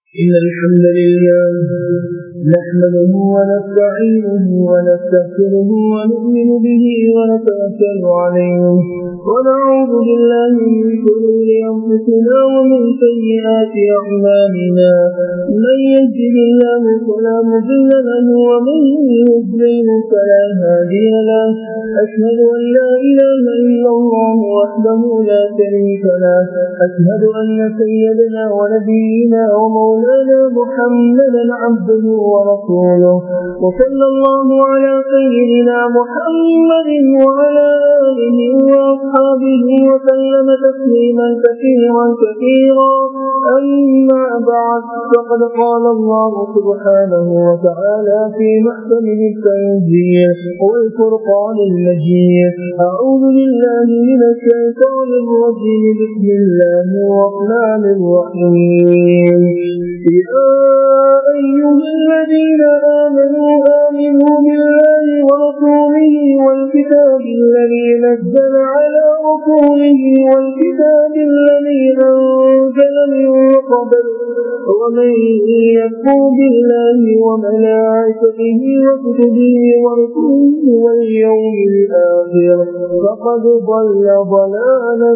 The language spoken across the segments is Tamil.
إن الحمد لله نحمده ونستعينه ونستغفره ونؤمن به ونتوكل عليه ونعوذ بالله من شرور أنفسنا ومن سيئات أعمالنا من يهده الله فلا مضل له ومن يضلل فلا هادي له أشهد أن لا إله إلا الله وحده لا شريك له أشهد أن سيدنا ونبينا ومولانا محمدا عبده ورسوله وصلى الله على سيدنا محمد وعلى آله وأصحابه وسلم تسليما كثيرا كثيرا أما بعد فقد قال الله سبحانه وتعالى في محكمه التنزيل والفرقان المجيد أعوذ بالله من الشيطان الرجيم بسم الله الرحمن الرحيم يا أيها الذين آمنوا آمنوا بالله ورسوله والكتاب الذي نزل على رسوله والكتاب الذي أنزل من قبل ومن يكفر بالله وملائكته وكتبه ورسوله واليوم الآخر فقد ضل ضلالا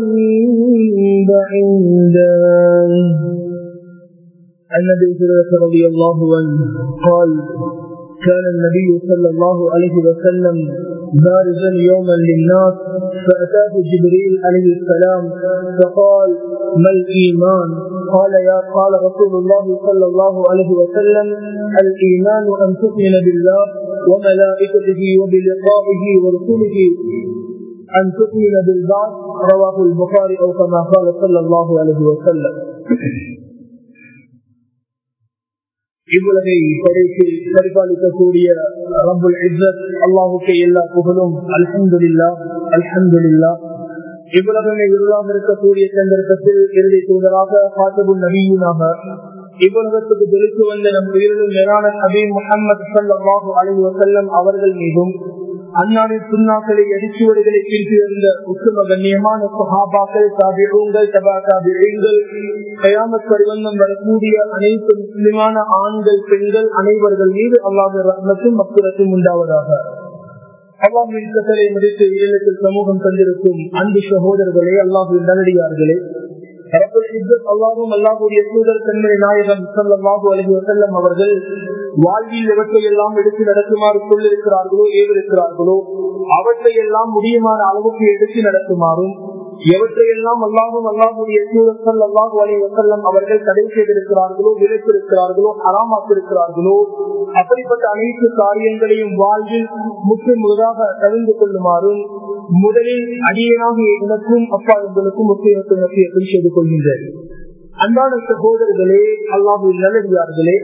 بعيدا عن ابي هريره رضي الله عنه قال كان النبي صلى الله عليه وسلم بارزا يوما للناس فاتاه جبريل عليه السلام فقال ما الايمان قال يا قال رسول الله صلى الله عليه وسلم الايمان ان تؤمن بالله وملائكته وبلقائه ورسله أن تؤمن بالبعض رواه البخاري أو كما قال صلى الله عليه وسلم இவ்வுலகை படைத்து பரிபாலிக்கக்கூடிய ரபுல் இஸ்ஸத் அல்லாஹுக்கு எல்லா புகழும் அல்ஹம்துல்லா அல்ஹம்துல்லா இவ்வுலகமே இருளாக இருக்கக்கூடிய சந்தர்ப்பத்தில் இறுதி தூதராக காத்தபுல் நபியூனாக இவ்வுலகத்துக்கு வெளிக்கு வந்த நம் உயிரிலும் மேலான நபி முகமது சல்லாஹு அலி வசல்லம் அவர்கள் மீதும் அந்நாளின் சுண்ணாக்களை அடிச்சுவடுகளை பின்திருந்த உத்தம கண்ணியமான சுஹாபாக்கள் தாபிகள் தபா தாபிகள் கயாமத் பரிவந்தம் வரக்கூடிய அனைத்து முஸ்லிமான ஆண்கள் பெண்கள் அனைவர்கள் மீது அல்லாத ரத்னத்தும் மக்குரத்தும் உண்டாவதாக அல்லாஹின் கட்டளை முடித்து இல்லத்தில் சமூகம் தந்திருக்கும் அன்பு சகோதரர்களே அல்லாஹின் நல்லடியார்களே அல்லாஹும் அல்லாஹுடைய தூதர் தன்மை நாயகம் சல்லாஹூ அலஹி வசல்லம் அவர்கள் வாழ்வில் எவற்றை எல்லாம் எடுத்து நடத்துமாறு சொல்லிருக்கிறார்களோ ஏவிருக்கிறார்களோ அவற்றை எல்லாம் முடியுமான அளவுக்கு எடுத்து நடத்துமாறும் எவற்றையெல்லாம் அல்லாஹும் அல்லாஹுடைய சூழல் அல்லாஹு அலி வசல்லம் அவர்கள் தடை செய்திருக்கிறார்களோ விளைத்திருக்கிறார்களோ அறாமாக்கிருக்கிறார்களோ அப்படிப்பட்ட அனைத்து காரியங்களையும் வாழ்வில் முற்று முழுதாக தவிர்ந்து கொள்ளுமாறும் முதலில் அடியனாக எனக்கும் அப்பா எங்களுக்கும் முக்கியத்துவம் முக்கியத்துவம் செய்து கொள்கின்றது அன்பான சகோதரர்களே அல்லாஹு நல்லடியார்களே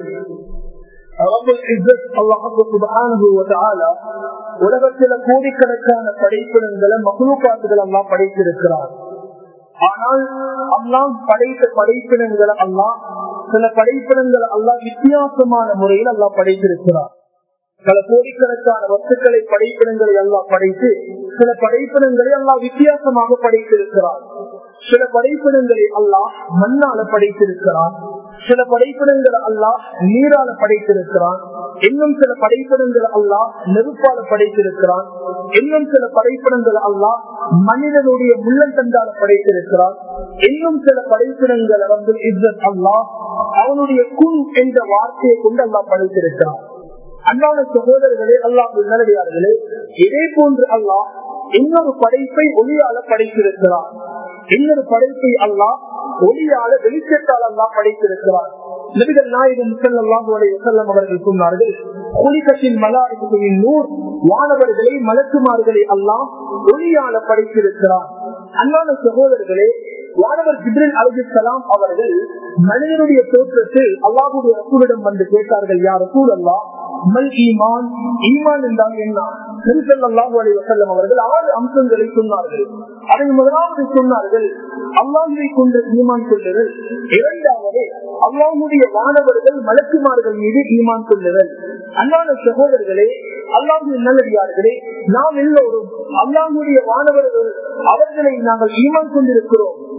உலகத்தில கோடிக்கணக்கான படைப்பிடங்களை மகுழுக்காட்டுகள் எல்லாம் படைத்திருக்கிறார் ஆனால் அல்லாம் படைத்த படைப்பினங்களை எல்லாம் சில படைப்பினங்கள் எல்லாம் வித்தியாசமான முறையில் எல்லாம் படைத்திருக்கிறார் பல கோடிக்கணக்கான வஸ்துக்களை படைப்பினங்களை எல்லாம் படைத்து சில படைப்பினங்களை எல்லாம் வித்தியாசமாக படைத்திருக்கிறார் சில படைப்பினங்களை அல்லாஹ் மண்ணால படைத்திருக்கிறான் சில படைப்பினங்கள் அல்லாஹ் நீரால படைத்திருக்கிறான் இன்னும் சில படைப்பினங்கள் அல்லாஹ் நெருப்பால படைத்திருக்கிறான் இன்னும் சில படைப்பினங்கள் அல்லாஹ் மனிதனுடைய முள்ளந்தண்டால படைத்திருக்கிறான் இன்னும் சில படைப்பினங்கள் வந்து இஸ்ஸத் அல்லாஹ் அவனுடைய குன் என்ற வார்த்தையை கொண்டு அல்லாஹ் படைத்திருக்கிறான் அன்பான சகோதரர்களே அல்லாஹ் நல்லடியார்களே இதே போன்று அல்லாஹ் இன்னொரு படைப்பை ஒளியால படைத்திருக்கிறார் இன்னொரு படைப்பை அல்லாஹ் ஒளியால வெளிச்சத்தால் அல்லாஹ் படைத்திருக்கிறார் நபிகள் நாயகம் செல்லாஹு அலை வசல்லம் அவர்கள் சொன்னார்கள் குளிக்கத்தின் மலாரிகளின் நூர் வானவர்களை மலக்குமார்களை அல்லாம் ஒளியால படைத்திருக்கிறார் அன்பான சகோதரர்களே வானவர் ஜிப்ரில் அலிசலாம் அவர்கள் மனிதனுடைய தோற்றத்தில் அல்லாஹுடைய ரசூலிடம் வந்து கேட்டார்கள் யார் ரசூல் அல்லா மல் ஈமான் ஈமான் என்றால் என்ன திருசல்லாஹு அலி வசல்லம் அவர்கள் ஆறு அம்சங்களை சொன்னார்கள் அதை முதலாவது சொன்னார்கள் அல்லாஹுவை கொண்டு ஈமான் கொள்ளுதல் இரண்டாவது அல்லாஹுடைய மாணவர்கள் மலக்குமார்கள் மீது ஈமான் கொள்ளுதல் அன்பான சகோதரர்களே அல்லாஹு நல்லடியார்களே நாம் எல்லோரும் அல்லாஹுடைய மாணவர்கள் அவர்களை நாங்கள் ஈமான் கொண்டிருக்கிறோம்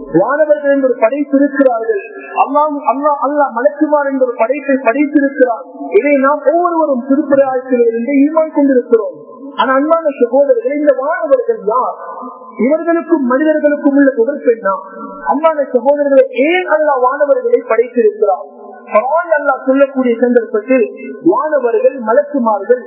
வானவர்கள் என்ற ஒரு படைப்பு இருக்கிறார்கள் அல்லாம் அல்லா அல்லா மலக்குமார் என்ற ஒரு படைப்பை படைத்திருக்கிறார் இதை நாம் ஒவ்வொருவரும் திருப்பராயத்திலிருந்து ஈமான் கொண்டிருக்கிறோம் ஆனா அன்பான சகோதரர்கள் இந்த வானவர்கள் யார் இவர்களுக்கும் மனிதர்களுக்கும் உள்ள தொடர்பு என்ன அன்பான சகோதரர்களை ஏன் அல்லா வானவர்களை படைத்திருக்கிறார் பரவாயில்ல அல்லா சொல்லக்கூடிய சந்தர்ப்பத்தில் வானவர்கள் மலக்குமார்கள்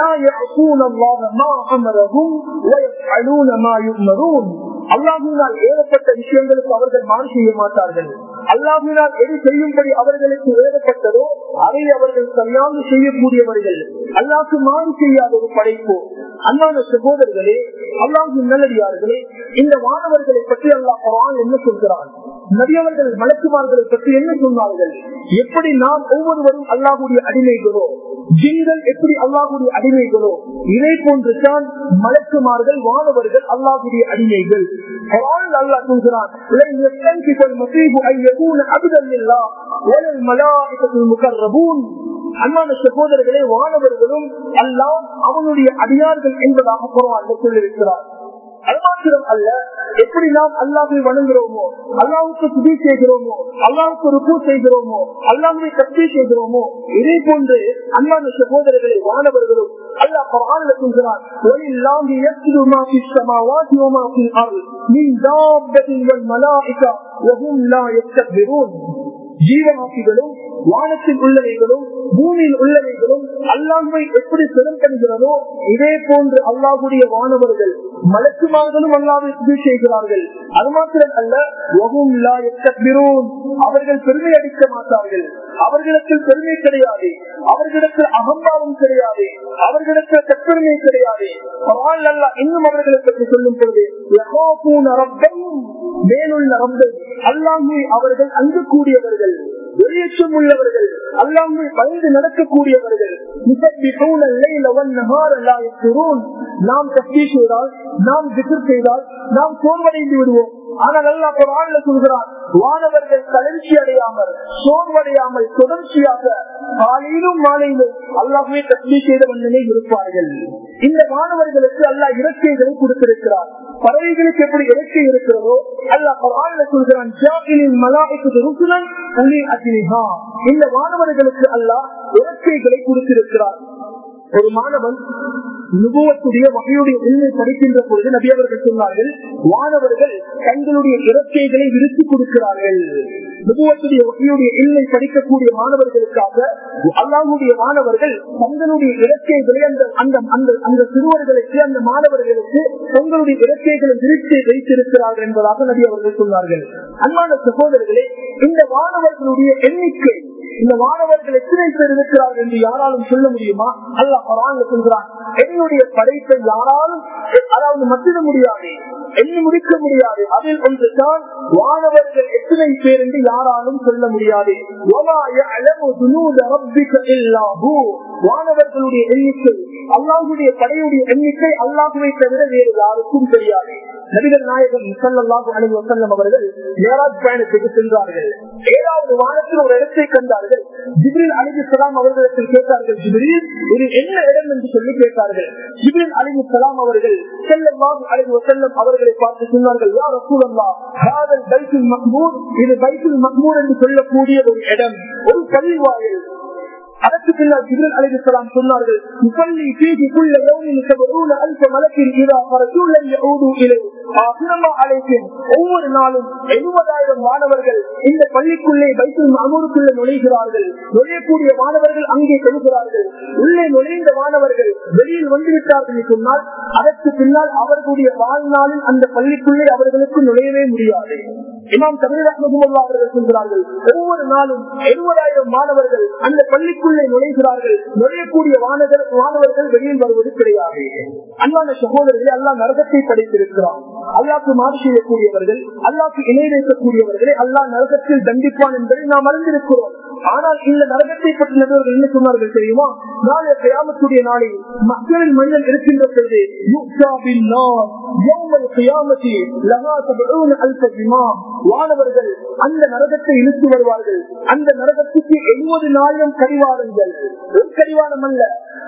அல்லாஹினால் ஏவப்பட்ட விஷயங்களுக்கு அவர்கள் மாறு செய்ய மாட்டார்கள் அல்லாஹினால் எது செய்யும்படி அவர்களுக்கு ஏவப்பட்டதோ அதை அவர்கள் சரியாக செய்யக்கூடியவர்கள் அல்லாஹுக்கு மாறு செய்யாத ஒரு படைப்பு அண்ணான சகோதரர்களே அல்லாஹின் நல்லடியார்களே இந்த மாணவர்களை பற்றி அல்லாஹ் குரான் என்ன சொல்கிறான் நபியவர்கள் மலக்குமார்களை பற்றி என்ன சொன்னார்கள் எப்படி நாம் ஒவ்வொருவரும் அல்லாஹுடைய அடிமைகளோ ஜிங்கள் எப்படி அல்லாஹுடைய அடிமைகளோ இதை போன்றுதான் மலக்குமார்கள் வானவர்கள் அல்லாஹுடைய அடிமைகள் அல்லாஹ் சொல்கிறான் அன்பான சகோதரர்களே வானவர்களும் எல்லாம் அவனுடைய அடியார்கள் என்பதாக குரான் சொல்லியிருக்கிறார் அது மாத்திரம் அல்ல எப்படி நாம் அல்லாவை வணங்குகிறோமோ அல்லாவுக்கு துதி செய்கிறோமோ அல்லாவுக்கு ருக்கு செய்கிறோமோ அல்லாவை கட்சி செய்கிறோமோ இதே போன்று அன்பான சகோதரர்களை வானவர்களும் அல்லா பரவாயில்ல சொல்கிறார் ஜீவராசிகளும் வானத்தில் உள்ளவைகளும் பூமியில் உள்ளவைகளும் அல்லாஹை எப்படி சிறந்தனுகிறதோ இதே போன்று அல்லாஹுடைய வானவர்கள் மலக்குமார்களும் அல்லாவை துதி செய்கிறார்கள் அது மாத்திரம் அல்ல அவர்கள் பெருமை அடிக்க மாட்டார்கள் அவர்களுக்கு பெருமை கிடையாது அவர்களுக்கு அகம்பாவம் கிடையாது அவர்களுக்கு தற்பெருமை கிடையாது அல்ல இன்னும் அவர்களை பற்றி சொல்லும் பொழுது மேலுள்ள ரப்பை அல்லாமே அவர்கள் அங்கு கூடியவர்கள் வெளியேற்றம் உள்ளவர்கள் அல்லாமல் பயந்து நடக்கக்கூடியவர்கள் நாம் தப்பி செய்தால் நாம் திகர் செய்தால் நாம் சோர்வடைந்து விடுவோம் ஆனால் அல்லா குரான்ல சொல்கிறார் வானவர்கள் தளர்ச்சி அடையாமல் சோர்வடையாமல் தொடர்ச்சியாக காலையிலும் மாலையிலும் அல்லாமே தப்பி செய்த வண்ணனே இருப்பார்கள் இந்த மாணவர்களுக்கு அல்லா இறக்கைகளை கொடுத்திருக்கிறார் பறவைகளுக்கு எப்படி இறக்கை இருக்கிறதோ அல்லா குரான்ல சொல்கிறான் இந்த மாணவர்களுக்கு அல்லாஹ் இறக்கைகளை கொடுத்திருக்கிறார் ஒரு மாணவன் நுபுவத்துடைய வகையுடைய உண்மை படிக்கின்ற பொழுது நபி அவர்கள் சொன்னார்கள் வானவர்கள் தங்களுடைய இறக்கைகளை விரித்து கொடுக்கிறார்கள் நுபுவத்துடைய வகையுடைய எண்ணை படிக்கக்கூடிய மாணவர்களுக்காக அல்லாஹுடைய மாணவர்கள் தங்களுடைய இறக்கைகளை அந்த அந்த அந்த அந்த சிறுவர்களுக்கு அந்த மாணவர்களுக்கு தங்களுடைய இறக்கைகளை விரித்து வைத்திருக்கிறார்கள் என்பதாக நபி அவர்கள் சொன்னார்கள் அன்பான சகோதரர்களே இந்த மாணவர்களுடைய எண்ணிக்கை இந்த மாணவர்கள் எத்தனை பேர் இருக்கிறார்கள் என்று யாராலும் சொல்ல முடியுமா அல்ல பராங்க சொல்கிறான் என்னுடைய படைப்பை யாராலும் அதாவது மத்திட முடியாது எண்ணி முடிக்க முடியாது அதில் ஒன்றுதான் வானவர்கள் எத்தனை பேர் என்று யாராலும் சொல்ல முடியாது வானவர்களுடைய எண்ணிக்கை அல்லாஹுடைய படையுடைய எண்ணிக்கை அல்லாஹுவை தவிர வேறு யாருக்கும் தெரியாது நபிகள் நாயகம் முசல்லாஹு அலி வசல்லம் அவர்கள் மேராஜ் பயணத்துக்கு சென்றார்கள் ஏழாவது வானத்தில் ஒரு இடத்தை கண்டார்கள் ஜிப்ரில் அலிபு சலாம் அவர்களிடத்தில் கேட்டார்கள் ஜிப்ரில் இது என்ன இடம் என்று சொல்லி கேட்டார்கள் ஜிப்ரில் அலிபு சலாம் அவர்கள் செல்லமாக அலிபு வசல்லம் அவர்களை பார்த்து சொன்னார்கள் யார் ரசூலல்லா காதல் பைத்துல் மக்மூர் இது பைத்துல் மக்மூர் என்று சொல்லக்கூடிய ஒரு இடம் ஒரு பள்ளிவாயில் அதற்கு பின்னால் ஜிப்ரல் அலிசலாம் சொன்னார்கள் முப்பள்ளி பீதி குள்ள யோனில் சபரூன அல்ப மலக்கில் இதா பரசூலன் யஊது இலை ஆசிரமா அழைப்பேன் ஒவ்வொரு நாளும் எழுபதாயிரம் மாணவர்கள் இந்த பள்ளிக்குள்ளே பைத்துல் மாமூருக்குள்ள நுழைகிறார்கள் நுழையக்கூடிய மாணவர்கள் அங்கே செல்கிறார்கள் உள்ளே நுழைந்த மாணவர்கள் வெளியில் வந்துவிட்டார்கள் சொன்னால் அதற்கு பின்னால் அவர்களுடைய வாழ்நாளில் அந்த பள்ளிக்குள்ளே அவர்களுக்கு நுழையவே முடியாது இமாம் தமிழ் அஹமதுல்லா அவர்கள் சொல்கிறார்கள் ஒவ்வொரு நாளும் எழுபதாயிரம் மாணவர்கள் அந்த பள்ளிக்குள்ளே நுழைகிறார்கள் நுழையக்கூடிய மாணவர் மாணவர்கள் வெளியில் வருவது கிடையாது அல்லாத சகோதரர்களை அல்லா நரகத்தை படைத்திருக்கிறான் அல்லாக்கு மாறு செய்யக்கூடியவர்கள் அல்லாக்கு இணை வைக்கக்கூடியவர்களை அல்லா நரகத்தில் தண்டிப்பான் என்பதை நாம் அறிந்திருக்கிறோம் ஆனால் இந்த நரகத்தை பற்றி நபர்கள் என்ன சொன்னார்கள் தெரியுமா நாளைய கயாமத்துடைய நாளில் மக்களில் மனிதன் இருக்கின்ற பொழுது வானவர்கள் அந்த நரகத்தை இழுத்து வருவார்கள் அந்த நரகத்துக்கு எழுபது நாயிரம் கடிவாளங்கள் ஒரு கடிவாளம் அல்ல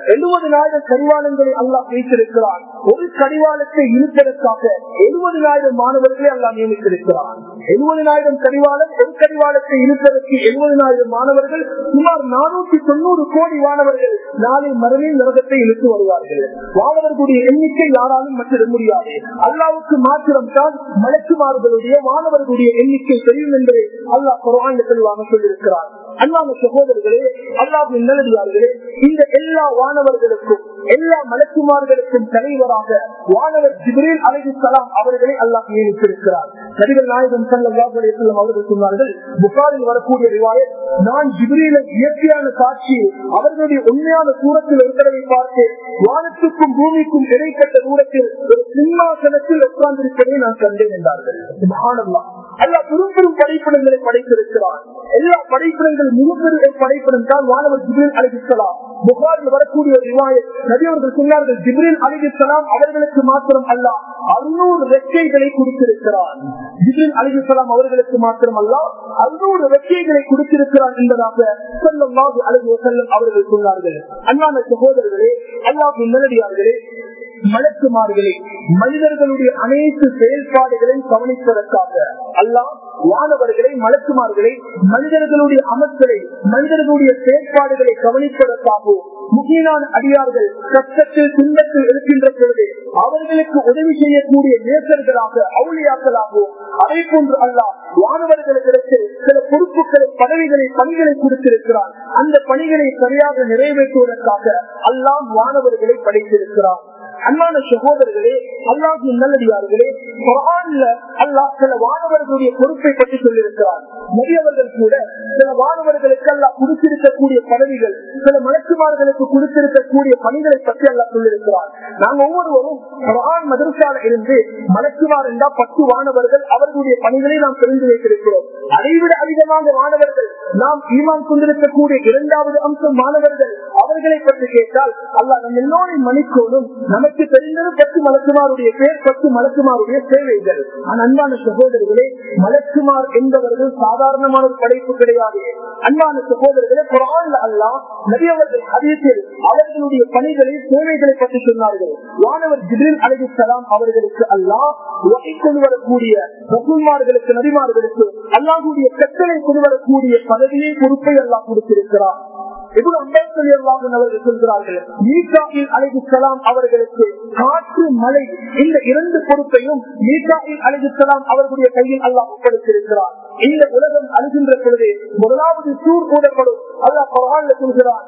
எழுபதினாயிரம் கடிவாளங்களை அல்லாஹ் வைத்திருக்கிறான் ஒரு கடிவாளத்தை இழுப்பதற்காக எழுபதினாயிரம் மாணவர்களை அல்லாஹ் நியமித்திருக்கிறான் எழுபதினாயிரம் கடிவாளம் ஒரு கடிவாளத்தை இழுப்பதற்கு எழுபதினாயிரம் மாணவர்கள் சுமார் நானூத்தி தொண்ணூறு கோடி மாணவர்கள் நாளை மறுமை நரகத்தை இழுத்து வருவார்கள் மாணவர்களுடைய எண்ணிக்கை யாராலும் மற்றிட முடியாது அல்லாவுக்கு மாத்திரம் தான் மலக்குமார்களுடைய மாணவர்களுடைய எண்ணிக்கை தெரியும் என்பதை அல்லாஹ் குரான் தெளிவாக சொல்லியிருக்கிறார் அல்லாம சகோதரர்களே அல்லாவின் நல்லடியார்களே இந்த எல்லா வானவர்களுக்கும் எல்லா மலக்குமார்களுக்கும் தலைவராக வானவர் ஜிப்ரீல் அலைஹி சலாம் அவர்களை அல்லாஹ் நியமித்திருக்கிறார் நடிகர் நாயகம் செல்லம் அவர்கள் சொன்னார்கள் புகாரில் வரக்கூடிய ரிவாயத் நான் ஜிப்ரீலை இயற்கையான காட்சி அவர்களுடைய உண்மையான தூரத்தில் ஒரு தடவை பார்த்து வானத்துக்கும் பூமிக்கும் இடைப்பட்ட தூரத்தில் ஒரு சிம்மாசனத்தில் உட்கார்ந்திருப்பதை நான் கண்டேன் என்றார்கள் சுப்ஹானல்லாஹ். அல்லாஹ் பெரும் பெரும் படைப்பிடங்களை படைத்திருக்கிறார் எல்லா படைப்பிடங்கள் மிகப்பெரிய படைப்பிடம் தான் வானவர் ஜிப்ரீல் அலிசலாம் புகாரில் வரக்கூடிய ரிவாயத் நபியவர்கள் சொன்னார்கள் ஜிப்ரீல் அலிசலாம் அவர்களுக்கு மாத்திரம் அல்ல அறுநூறு ரெக்கைகளை கொடுத்திருக்கிறார் ஜிப்ரீல் அலிசலாம் அவர்களுக்கு மாத்திரம் அல்ல அறுநூறு ரெக்கைகளை கொடுத்திருக்கிறார் என்பதாக சொல்லமாக அழகு செல்லும் அவர்கள் சொன்னார்கள் அண்ணான சகோதரர்களே அல்லாஹ் நல்லடியார்களே மலக்குமார்களே மனிதர்களுடைய அனைத்து செயல்பாடுகளையும் கவனிப்பதற்காக அல்லாஹ் வானவர்களை மலக்குமார்களை மனிதர்களுடைய அமர்த்தலை மனிதர்களுடைய செயற்பாடுகளை கவனிப்பதற்காகவும் முக்கியமான அடியார்கள் கஷ்டத்தில் துன்பத்தில் இருக்கின்ற பொழுது அவர்களுக்கு உதவி செய்யக்கூடிய நேசர்களாக அவுளியாக்களாகவும் அதே போன்று அல்லாஹ் வானவர்களுக்கு சில பொறுப்புகளை பதவிகளை பணிகளை கொடுத்திருக்கிறார் அந்த பணிகளை சரியாக நிறைவேற்றுவதற்காக அல்லாம் வானவர்களை படைத்திருக்கிறார் அன்பான சகோதரர்களே அல்லாஹின் நல்லடியார்களே குரான்ல அல்லாஹ் சில வானவர்களுடைய பொறுப்பை பற்றி சொல்லியிருக்கிறார் நபியவர்கள் கூட சில வானவர்களுக்கு அல்லாஹ் கொடுத்திருக்கக்கூடிய பதவிகள் சில மலக்குமார்களுக்கு கொடுத்திருக்கக்கூடிய பணிகளை பற்றி அல்லாஹ் சொல்லியிருக்கிறார் நாங்க ஒவ்வொருவரும் குரான் மதரசால இருந்து மலக்குமார் என்றால் பத்து வானவர்கள் அவர்களுடைய பணிகளை நாம் தெரிந்து வைத்திருக்கிறோம் அதைவிட அதிகமாக மாணவர்கள் நாம் ஈமான் கொண்டிருக்கக்கூடிய இரண்டாவது அம்சம் மாணவர்கள் அவர்களை பற்றி கேட்டால் அல்லாஹ் நம்ம எல்லோரின் மணிக்கோடும் நமக்கு தெரிந்தது பத்து மலக்குமாருடைய பேர் பத்து மலக்குமாருடைய சேவைகள் ஆனால் அன்பான சகோதரர்களே மலக்குமார் என்பவர்கள் சாதாரணமான ஒரு படைப்பு கிடையாது அன்பான சகோதரர்களே குரான் அல்லாஹ் நபியவர்கள் அதிகத்தில் அவர்களுடைய பணிகளை சேவைகளை பற்றி சொன்னார்கள் வானவர் ஜிபிரில் அலி சலாம் அவர்களுக்கு அல்லாஹ் வகை கொண்டு வரக்கூடிய ரசூல்மார்களுக்கு நபிமார்களுக்கு அல்லாஹுடைய கட்டளை கொண்டு வரக்கூடிய பதவியை பொறுப்பை அல்லாஹ் கொடுத்திருக்கிறார் இவ்வளவு அம்பேத்கர் அல்லாஹன் அவர்கள் சொல்கிறார்கள் மீசாயில் அலிகுலாம் அவர்களுக்கு காற்று மழை இந்த இரண்டு பொறுப்பையும் மீசாயில் அலிகுலாம் அவர்களுடைய கையில் அல்லாஹ் ஒப்படைத்திருக்கிறார் இந்த உலகம் அழுகின்ற பொழுது முதலாவது சூர் கூடப்படும் அல்லாஹ் பரவாயில்ல சொல்கிறார்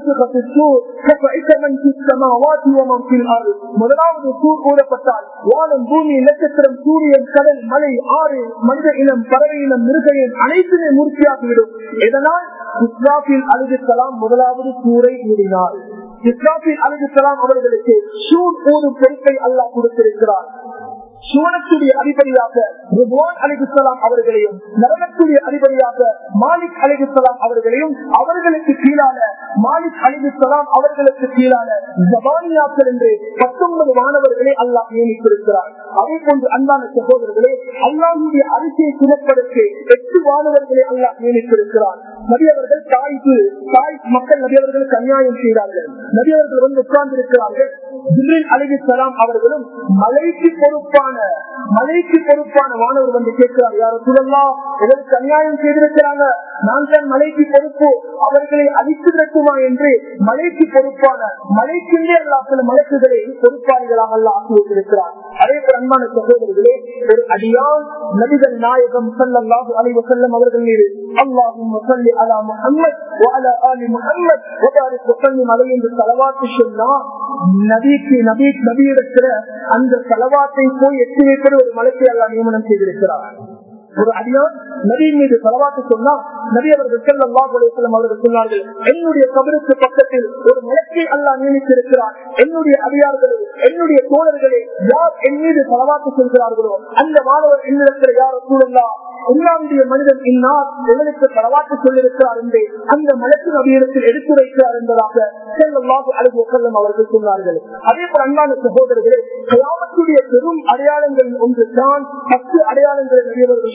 முதலாவது சூர் கூடப்பட்டால் வானம் பூமி நட்சத்திரம் சூரியன் கடல் மலை ஆறு மனித இனம் பறவை இனம் மிருக இனம் அனைத்துமே மூர்த்தியாகிவிடும் இதனால் இஸ்லாத்தில் அழுகலாம் முதலாவது சூரை மூடினார் இஸ்லாத்தில் அழுகலாம் அவர்களுக்கு சூர் ஊதும் பொறுப்பை அல்லாஹ் கொடுத்திருக்கிறார் சுவனத்துடைய அதிபதியாக ருபான் அலிகுசலாம் அவர்களையும் நரகத்துடைய அதிபதியாக மாலிக் அலிகுசலாம் அவர்களையும் அவர்களுக்கு கீழான மாலிக் அலிகுசலாம் அவர்களுக்கு கீழான ஜபானியாக்கள் என்று பத்தொன்பது மாணவர்களை அல்லாஹ் நியமித்திருக்கிறார் அதே போன்று அன்பான சகோதரர்களே அல்லாஹுடைய அரிசியை சுமப்பதற்கு எட்டு மாணவர்களை அல்லாஹ் நியமித்திருக்கிறார் நபியவர்கள் தாய்ப்பு தாய் மக்கள் நபியவர்களுக்கு அநியாயம் செய்தார்கள் நபியவர்கள் வந்து உட்கார்ந்து இருக்கிறார்கள் அலிகுசலாம் அவர்களும் மலைக்கு பொறுப்பான மலைக்கு பொறுப்பான மாணவர் வந்து கேட்கிறார் யார சொல்லலாம் எதற்கு அநியாயம் செய்திருக்கிறாங்க நான் தான் மலைக்கு பொறுப்பு அவர்களை அழித்து கட்டுமா என்று மலைக்கு பொறுப்பான மலைக்குள்ளே அல்லா சில மலக்குகளை பொறுப்பாளிகளாக அல்ல ஆக்கி வைத்திருக்கிறார் அதே போல அன்பான சகோதரர்களே ஒரு அடியான் நபிகள் நாயகம் சல்லாஹு அலைவ செல்லம் அவர்கள் மீது அல்லாஹும் அலா முஹம்மத் وعلى آل محمد وبارك وسلم عليه என்று தலவாத்து சொன்னா நபிக்கு நபி நபியிடத்துல அந்த தலவாத்தை போய் எட்டி வைப்பது ஒரு மலைக்கு எல்லாம் நியமனம் செய்திருக்கிறார் ஒரு அடியான் நபி மீது செலவாக்கு சொன்னா நபி அவர்கள் செல்லம் அவர்கள் சொன்னார்கள் என்னுடைய கபருக்கு பக்கத்தில் ஒரு மலக்கை அல்லா நியமித்திருக்கிறார் என்னுடைய அடியார்களே என்னுடைய தோழர்களே யார் என் மீது செலவாக்கு சொல்கிறார்களோ அந்த மாணவர் என்னிடத்தில் யார் சூழல்லா உங்களுடைய மனிதன் இன்னார் எங்களுக்கு செலவாக்கு சொல்லியிருக்கிறார் என்று அந்த மலக்கு நபியிடத்தில் எடுத்து வைக்கிறார் என்பதாக செல்லமாக அழகு செல்லம் அவர்கள் சொன்னார்கள் அதே போல அன்பான சகோதரர்களே கயாமத்துடைய பெரும் அடையாளங்கள் ஒன்று தான் பத்து அடையாளங்களை நபியவர்கள்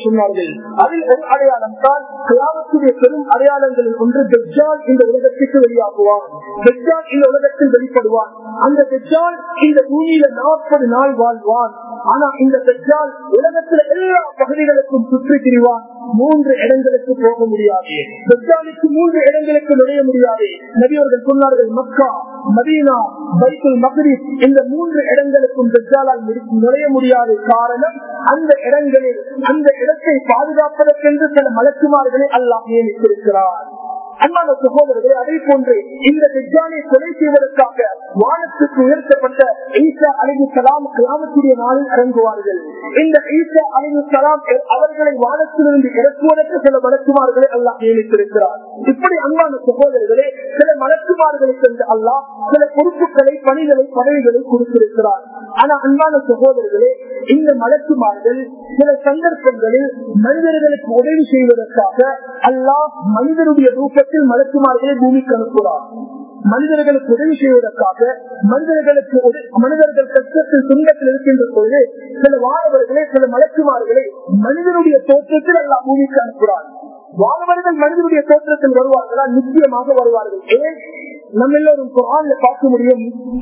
சொன்னார்கள் அதில் ஒரு அடையாளம் தான் கிராமத்துடைய பெரும் அடையாளங்களில் ஒன்று பெஜால் இந்த உலகத்திற்கு வெளியாகுவான் பெஜால் இந்த உலகத்தில் வெளிப்படுவான் அந்த பெஜால் இந்த பூமியில நாற்பது நாள் வாழ்வான் ஆனா இந்த பெஜால் உலகத்தில் எல்லா பகுதிகளுக்கும் சுற்றி திரிவான் மூன்று இடங்களுக்கு போக முடியாது பெஜாலுக்கு மூன்று இடங்களுக்கு நுழைய முடியாது நபியவர்கள் சொன்னார்கள் மக்கா மதீனா பைத்துல் மக்ரிஸ் இந்த மூன்று இடங்களுக்கும் பெஜாலால் நுழைய முடியாது காரணம் அந்த இடங்களில் அந்த இடத்தை பாதுகாப்பதற்கென்று சில மலக்குமார்களை அல்லாஹ் நியமித்திருக்கிறார் அன்பான சகோதரர்களே அதே போன்று இந்த விஜயானை கொலை செய்வதற்காக வானத்துக்கு உயர்த்தப்பட்ட ஈசா அலிவு சலாம் கிராமத்துடைய நாளில் இறங்குவார்கள் இந்த ஈசா அலிவு சலாம் அவர்களை வானத்திலிருந்து இறக்குவதற்கு சில மலக்குமார்களை அல்லாஹ் நியமித்திருக்கிறார் இப்படி அன்பான சகோதரர்களே சில மலக்குமார்களுக்கு என்று அல்லாஹ் சில பொறுப்புகளை பணிகளை பதவிகளை கொடுத்திருக்கிறார் ஆனா அன்பான சகோதரர்களே இந்த மலக்குமார்கள் சில சந்தர்ப்பங்களில் மனிதர்களுக்கு உதவி செய்வதற்காக அல்லாஹ் மனிதனுடைய ரூபத்தில் மலக்குமார்களை பூமிக்கு அனுப்புகிறார் மனிதர்களுக்கு உதவி செய்வதற்காக மனிதர்களுக்கு மனிதர்கள் கஷ்டத்தில் துன்பத்தில் இருக்கின்ற பொழுது சில வானவர்களை சில மலக்குமார்களை மனிதனுடைய தோற்றத்தில் அல்லா பூமிக்கு அனுப்புகிறார் வானவர்கள் மனிதனுடைய தோற்றத்தில் வருவார்களா நிச்சயமாக வருவார்கள் ஏன் நம்ம எல்லோரும் குரான்ல பார்க்க முடியும்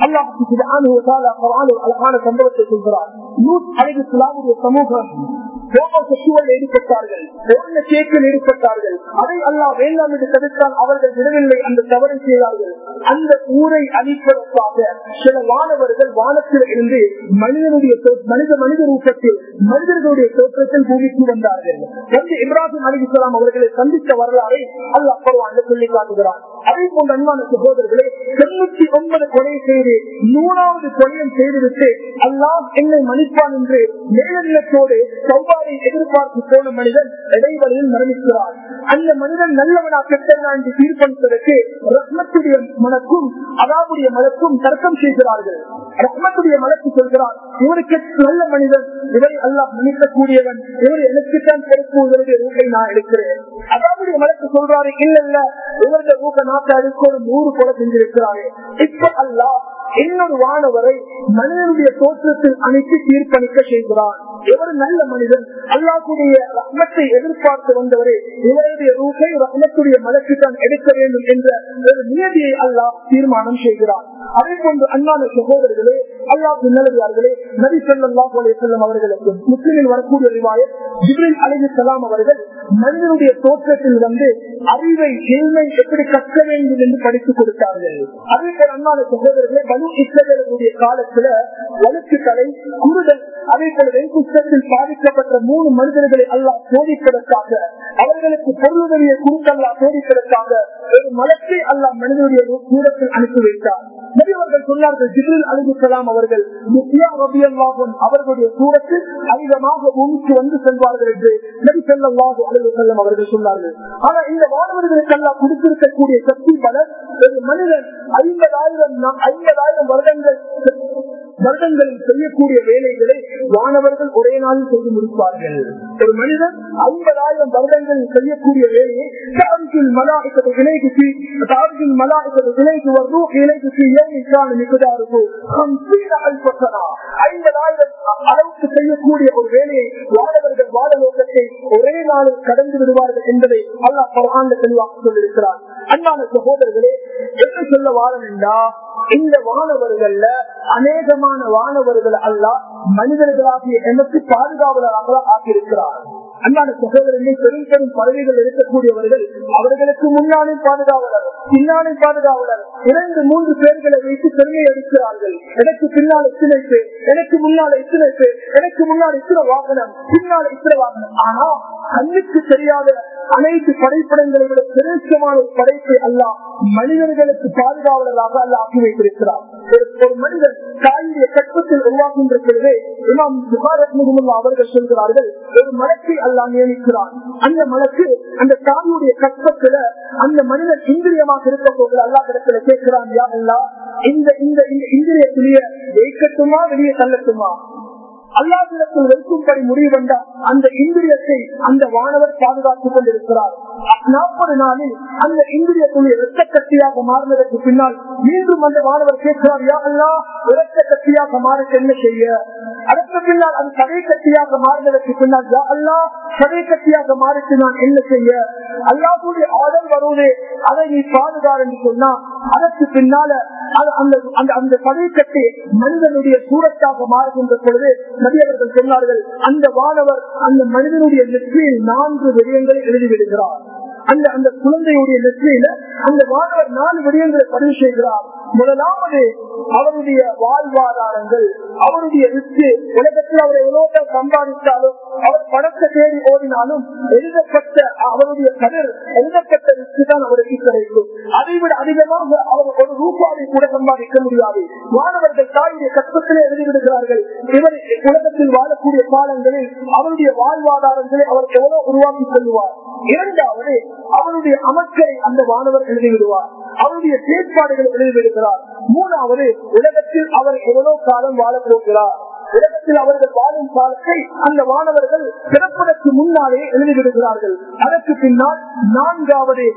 அல்லாஹ் அழகான சம்பவத்தை சொல்கிறார் நூத் அலைவு சுலாமுடைய சமூகம் ஈடுபட்டார்கள் கேக்கில் ஈடுபட்டார்கள் அதை அல்லா வேண்டாம் என்று தடுத்தால் அவர்கள் விடவில்லை அந்த தவறை செய்தார்கள் அந்த ஊரை அழிப்பதற்காக சில வானவர்கள் வானத்தில் இருந்து மனிதனுடைய மனித மனித ரூபத்தில் மனிதர்களுடைய தோற்றத்தில் பூமிக்கு வந்தார்கள் வந்து இப்ராஹிம் அலிகுலாம் அவர்களை சந்தித்த வரலாறை அல்லாஹ் பரவாயில்ல சொல்லி காட்டுகிறார் அதே போன்ற அன்பான சகோதரர்களே தொண்ணூத்தி ஒன்பது கொலை செய்து நூறாவது கொலையும் செய்துவிட்டு அல்லாஹ் என்னை மன்னிப்பான் என்று மேலநிலத்தோடு சௌபாரை எதிர்பார்த்து போன மனிதன் இடைவெளியில் மரணிக்கிறார் அந்த மனிதன் நல்லவனா கெட்டவனா என்று தீர்ப்பளிப்பதற்கு ரத்னத்துடைய மனக்கும் அதாவுடைய மலக்கும் தர்க்கம் செய்கிறார்கள் ரத்னத்துடைய மலக்கு சொல்கிறார் இவருக்கு நல்ல மனிதன் இவரை அல்லாஹ் மன்னிக்கக்கூடியவன் இவர் எனக்குத்தான் பொறுப்பு இவருடைய ரூபை நான் எடுக்கிறேன் அதாவுடைய மலக்கு சொல்றாரு இல்ல இல்ல இவருடைய ரூப நாட்டை அடிக்க ஒரு நூறு கொலை செஞ்சிருக்கிறாரு இப்ப அல்லாஹ் இன்னொரு வானவரை மனிதனுடைய தோற்றத்தில் அனைத்து தீர்ப்பளிக்க செய்கிறான் எவர் நல்ல மனிதன் அல்லாஹுடைய ரத்னத்தை எதிர்பார்த்து வந்தவரே இவருடைய ரூபை ரத்னத்துடைய மலக்கு தான் எடுக்க வேண்டும் என்ற ஒரு நியதியை அல்லாஹ் தீர்மானம் செய்கிறான் அதே போன்று அண்ணான சகோதரர்களே அல்லாஹ் நல்லதார்களே நபி சொல்லா செல்லும் அவர்களுக்கு முஸ்லிமில் வரக்கூடிய ரிவாயத் ஜிப்ரில் அலி சலாம் அவர்கள் மனிதனுடைய தோற்றத்தில் வந்து அறிவை எல்மை எப்படி கற்க வேண்டும் என்று படித்துக் கொடுத்தார்கள் அதே போல அண்ணான சகோதரர்களே பலு இஸ்ரேலுடைய காலத்துல வழுக்கு தலை குருடல் அதே போல வெண்குஷ்டத்தில் பாதிக்கப்பட்ட மூணு மனிதர்களை அல்லாஹ் சோதிப்பதற்காக அவர்களுக்கு பொருளுதவியை கொடுத்தல்லா சோதிப்பதற்காக ஒரு மலத்தை அல்லாஹ் மனிதனுடைய தூரத்தில் அனுப்பி வைத்தார் நபியவர்கள் சொன்னார்கள் ஜிப்ரில் அலிபுலாம் அவர்கள் அவர்களுடைய தூரத்தில் அதிகமாக பூமிக்கு வந்து செல்வார்கள் என்று நபி செல்லாஹு அலிவு செல்லம் அவர்கள் சொன்னார்கள் ஆனா இந்த மாணவர்களுக்கு எல்லாம் கொடுத்திருக்கக்கூடிய சக்தி பலர் ஒரு மனிதன் ஐம்பதாயிரம் ஐம்பதாயிரம் வருடங்கள் வருடங்களில் செய்யக்கூடிய வேலைகளை வானவர்கள் ஒரே நாளில் செய்து முடிப்பார்கள் ஒரு மனிதன் ஐம்பதாயிரம் வருடங்களில் செய்யக்கூடிய வேலையை தாரிஜில் மலாய்க்கத்தை இணைக்கு தாரிஜில் மலாய்க்கத்தை இணைக்கு வரும் இணைக்கு ஏன் மிகுதாருக்கு ஐம்பதாயிரம் அளவுக்கு செய்யக்கூடிய ஒரு வேலையை வானவர்கள் வாழ நோக்கத்தை ஒரே நாளில் கடந்து விடுவார்கள் என்பதை அல்லாஹ் பரவாண்ட தெளிவாக சொல்லியிருக்கிறார் அன்பான சகோதரர்களே என்ன சொல்ல வாரம் என்றா இந்த வானவர்கள்ல அநேகமான வானவர்கள் அல்ல மனிதர்களாகிய எமக்கு பாதுகாவலராக ஆக்கியிருக்கிறார் அன்பான சகோதரர்களே பெரும் பெரும் பதவிகள் இருக்கக்கூடியவர்கள் அவர்களுக்கு முன்னாலே பாதுகாவலர் பின்னாலே பாதுகாவலர் இரண்டு மூன்று பேர்களை வைத்து பெருமை அடிக்கிறார்கள் எனக்கு பின்னால் இத்தனை பேர் எனக்கு முன்னால் இத்தனை பேர் எனக்கு முன்னால் இத்தனை வாகனம் பின்னால் இத்தனை வாகனம் ஆனா கண்ணுக்கு தெரியாத அனைத்து படைப்படங்களை விட சிரேஷ்டமான ஒரு படைப்பை அல்ல மனிதர்களுக்கு பாதுகாவலராக அல்ல ஆக்கி வைத்திருக்கிறார் ஒரு மனிதன் தாயுடைய கற்பத்தில் உருவாக்குகின்ற பொழுது இமாம் புகாரத் முகமுல்லா அவர்கள் சொல்கிறார்கள் ஒரு மலக்கை அல்லா நியமிக்கிறான் அந்த மலக்கு அந்த தாயுடைய கற்பத்துல அந்த மனிதன் இந்திரியமாக இருக்க போகிற அல்லா இடத்துல கேட்கிறான் யா அல்லா இந்த இந்த இந்திரியத்துடைய வைக்கட்டுமா வெளியே தள்ளட்டுமா அல்லாவிடத்தில் வைக்கும்படி முடிவு வந்தா அந்த இந்திரியத்தை அந்த வானவர் பாதுகாத்துக் கொண்டிருக்கிறார் நாற்பது நாளில் அந்த இந்திரியத்துடைய இரத்த கட்டியாக மாறினதற்கு பின்னால் மீண்டும் அந்த வானவர் கேட்கிறார் யா அல்லா இரத்த கட்டியாக மாறுக்கு என்ன செய்ய அதற்கு பின்னால் அது சதை கட்டியாக மாறினதற்கு பின்னால் யா அல்லா சதை கட்டியாக மாறிக்கு நான் என்ன செய்ய அல்லாவுடைய ஆர்டர் வருவது அதை நீ பாதுகார் என்று சொன்னா அதற்கு பின்னால அந்த அந்த அந்த சதை கட்டி மனிதனுடைய சூரத்தாக மாறுகின்ற பொழுது நபியவர்கள் சொன்னார்கள் அந்த வானவர் அந்த மனிதனுடைய நெற்றியில் நான்கு விடயங்களை எழுதிவிடுகிறார் அந்த அந்த குழந்தையுடைய நெற்றியில அந்த மாணவர் நாலு விடயங்களை பதிவு செய்கிறார் முதலாவது அவருடைய வாழ்வாதாரங்கள் அவருடைய ரிஸ்கு உலகத்தில் அவர் எவ்வளவு சம்பாதித்தாலும் அவர் பணத்தை தேடி ஓடினாலும் எழுதப்பட்ட அவருடைய கதிர் எழுதப்பட்ட ரிஸ்கு தான் அவருக்கு கிடைக்கும் அதை விட அதிகமாக அவர் ஒரு ரூபாவை கூட சம்பாதிக்க முடியாது மாணவர்கள் தாயுடைய கஷ்டத்திலே எழுதிவிடுகிறார்கள் இவர் உலகத்தில் வாழக்கூடிய காலங்களில் அவருடைய வாழ்வாதாரங்களை அவர் எவ்வளவு உருவாக்கி கொள்வார் இரண்டாவது அவருடைய அமைச்சரை அந்த மாணவர் எழுதிவிடுவார் அவருடைய செயற்பாடுகளை எழுதிவிடுகிறார் மூணாவது உலகத்தில் அவர் எவ்வளவு காலம் வாழப் போகிறார் உலகத்தில் அவர்கள் வாழும் காலத்தை அந்த மாணவர்கள் பிறப்பதற்கு முன்னாலே எழுதிவிடுகிறார்கள் அதற்கு பின்னால் நான்காவது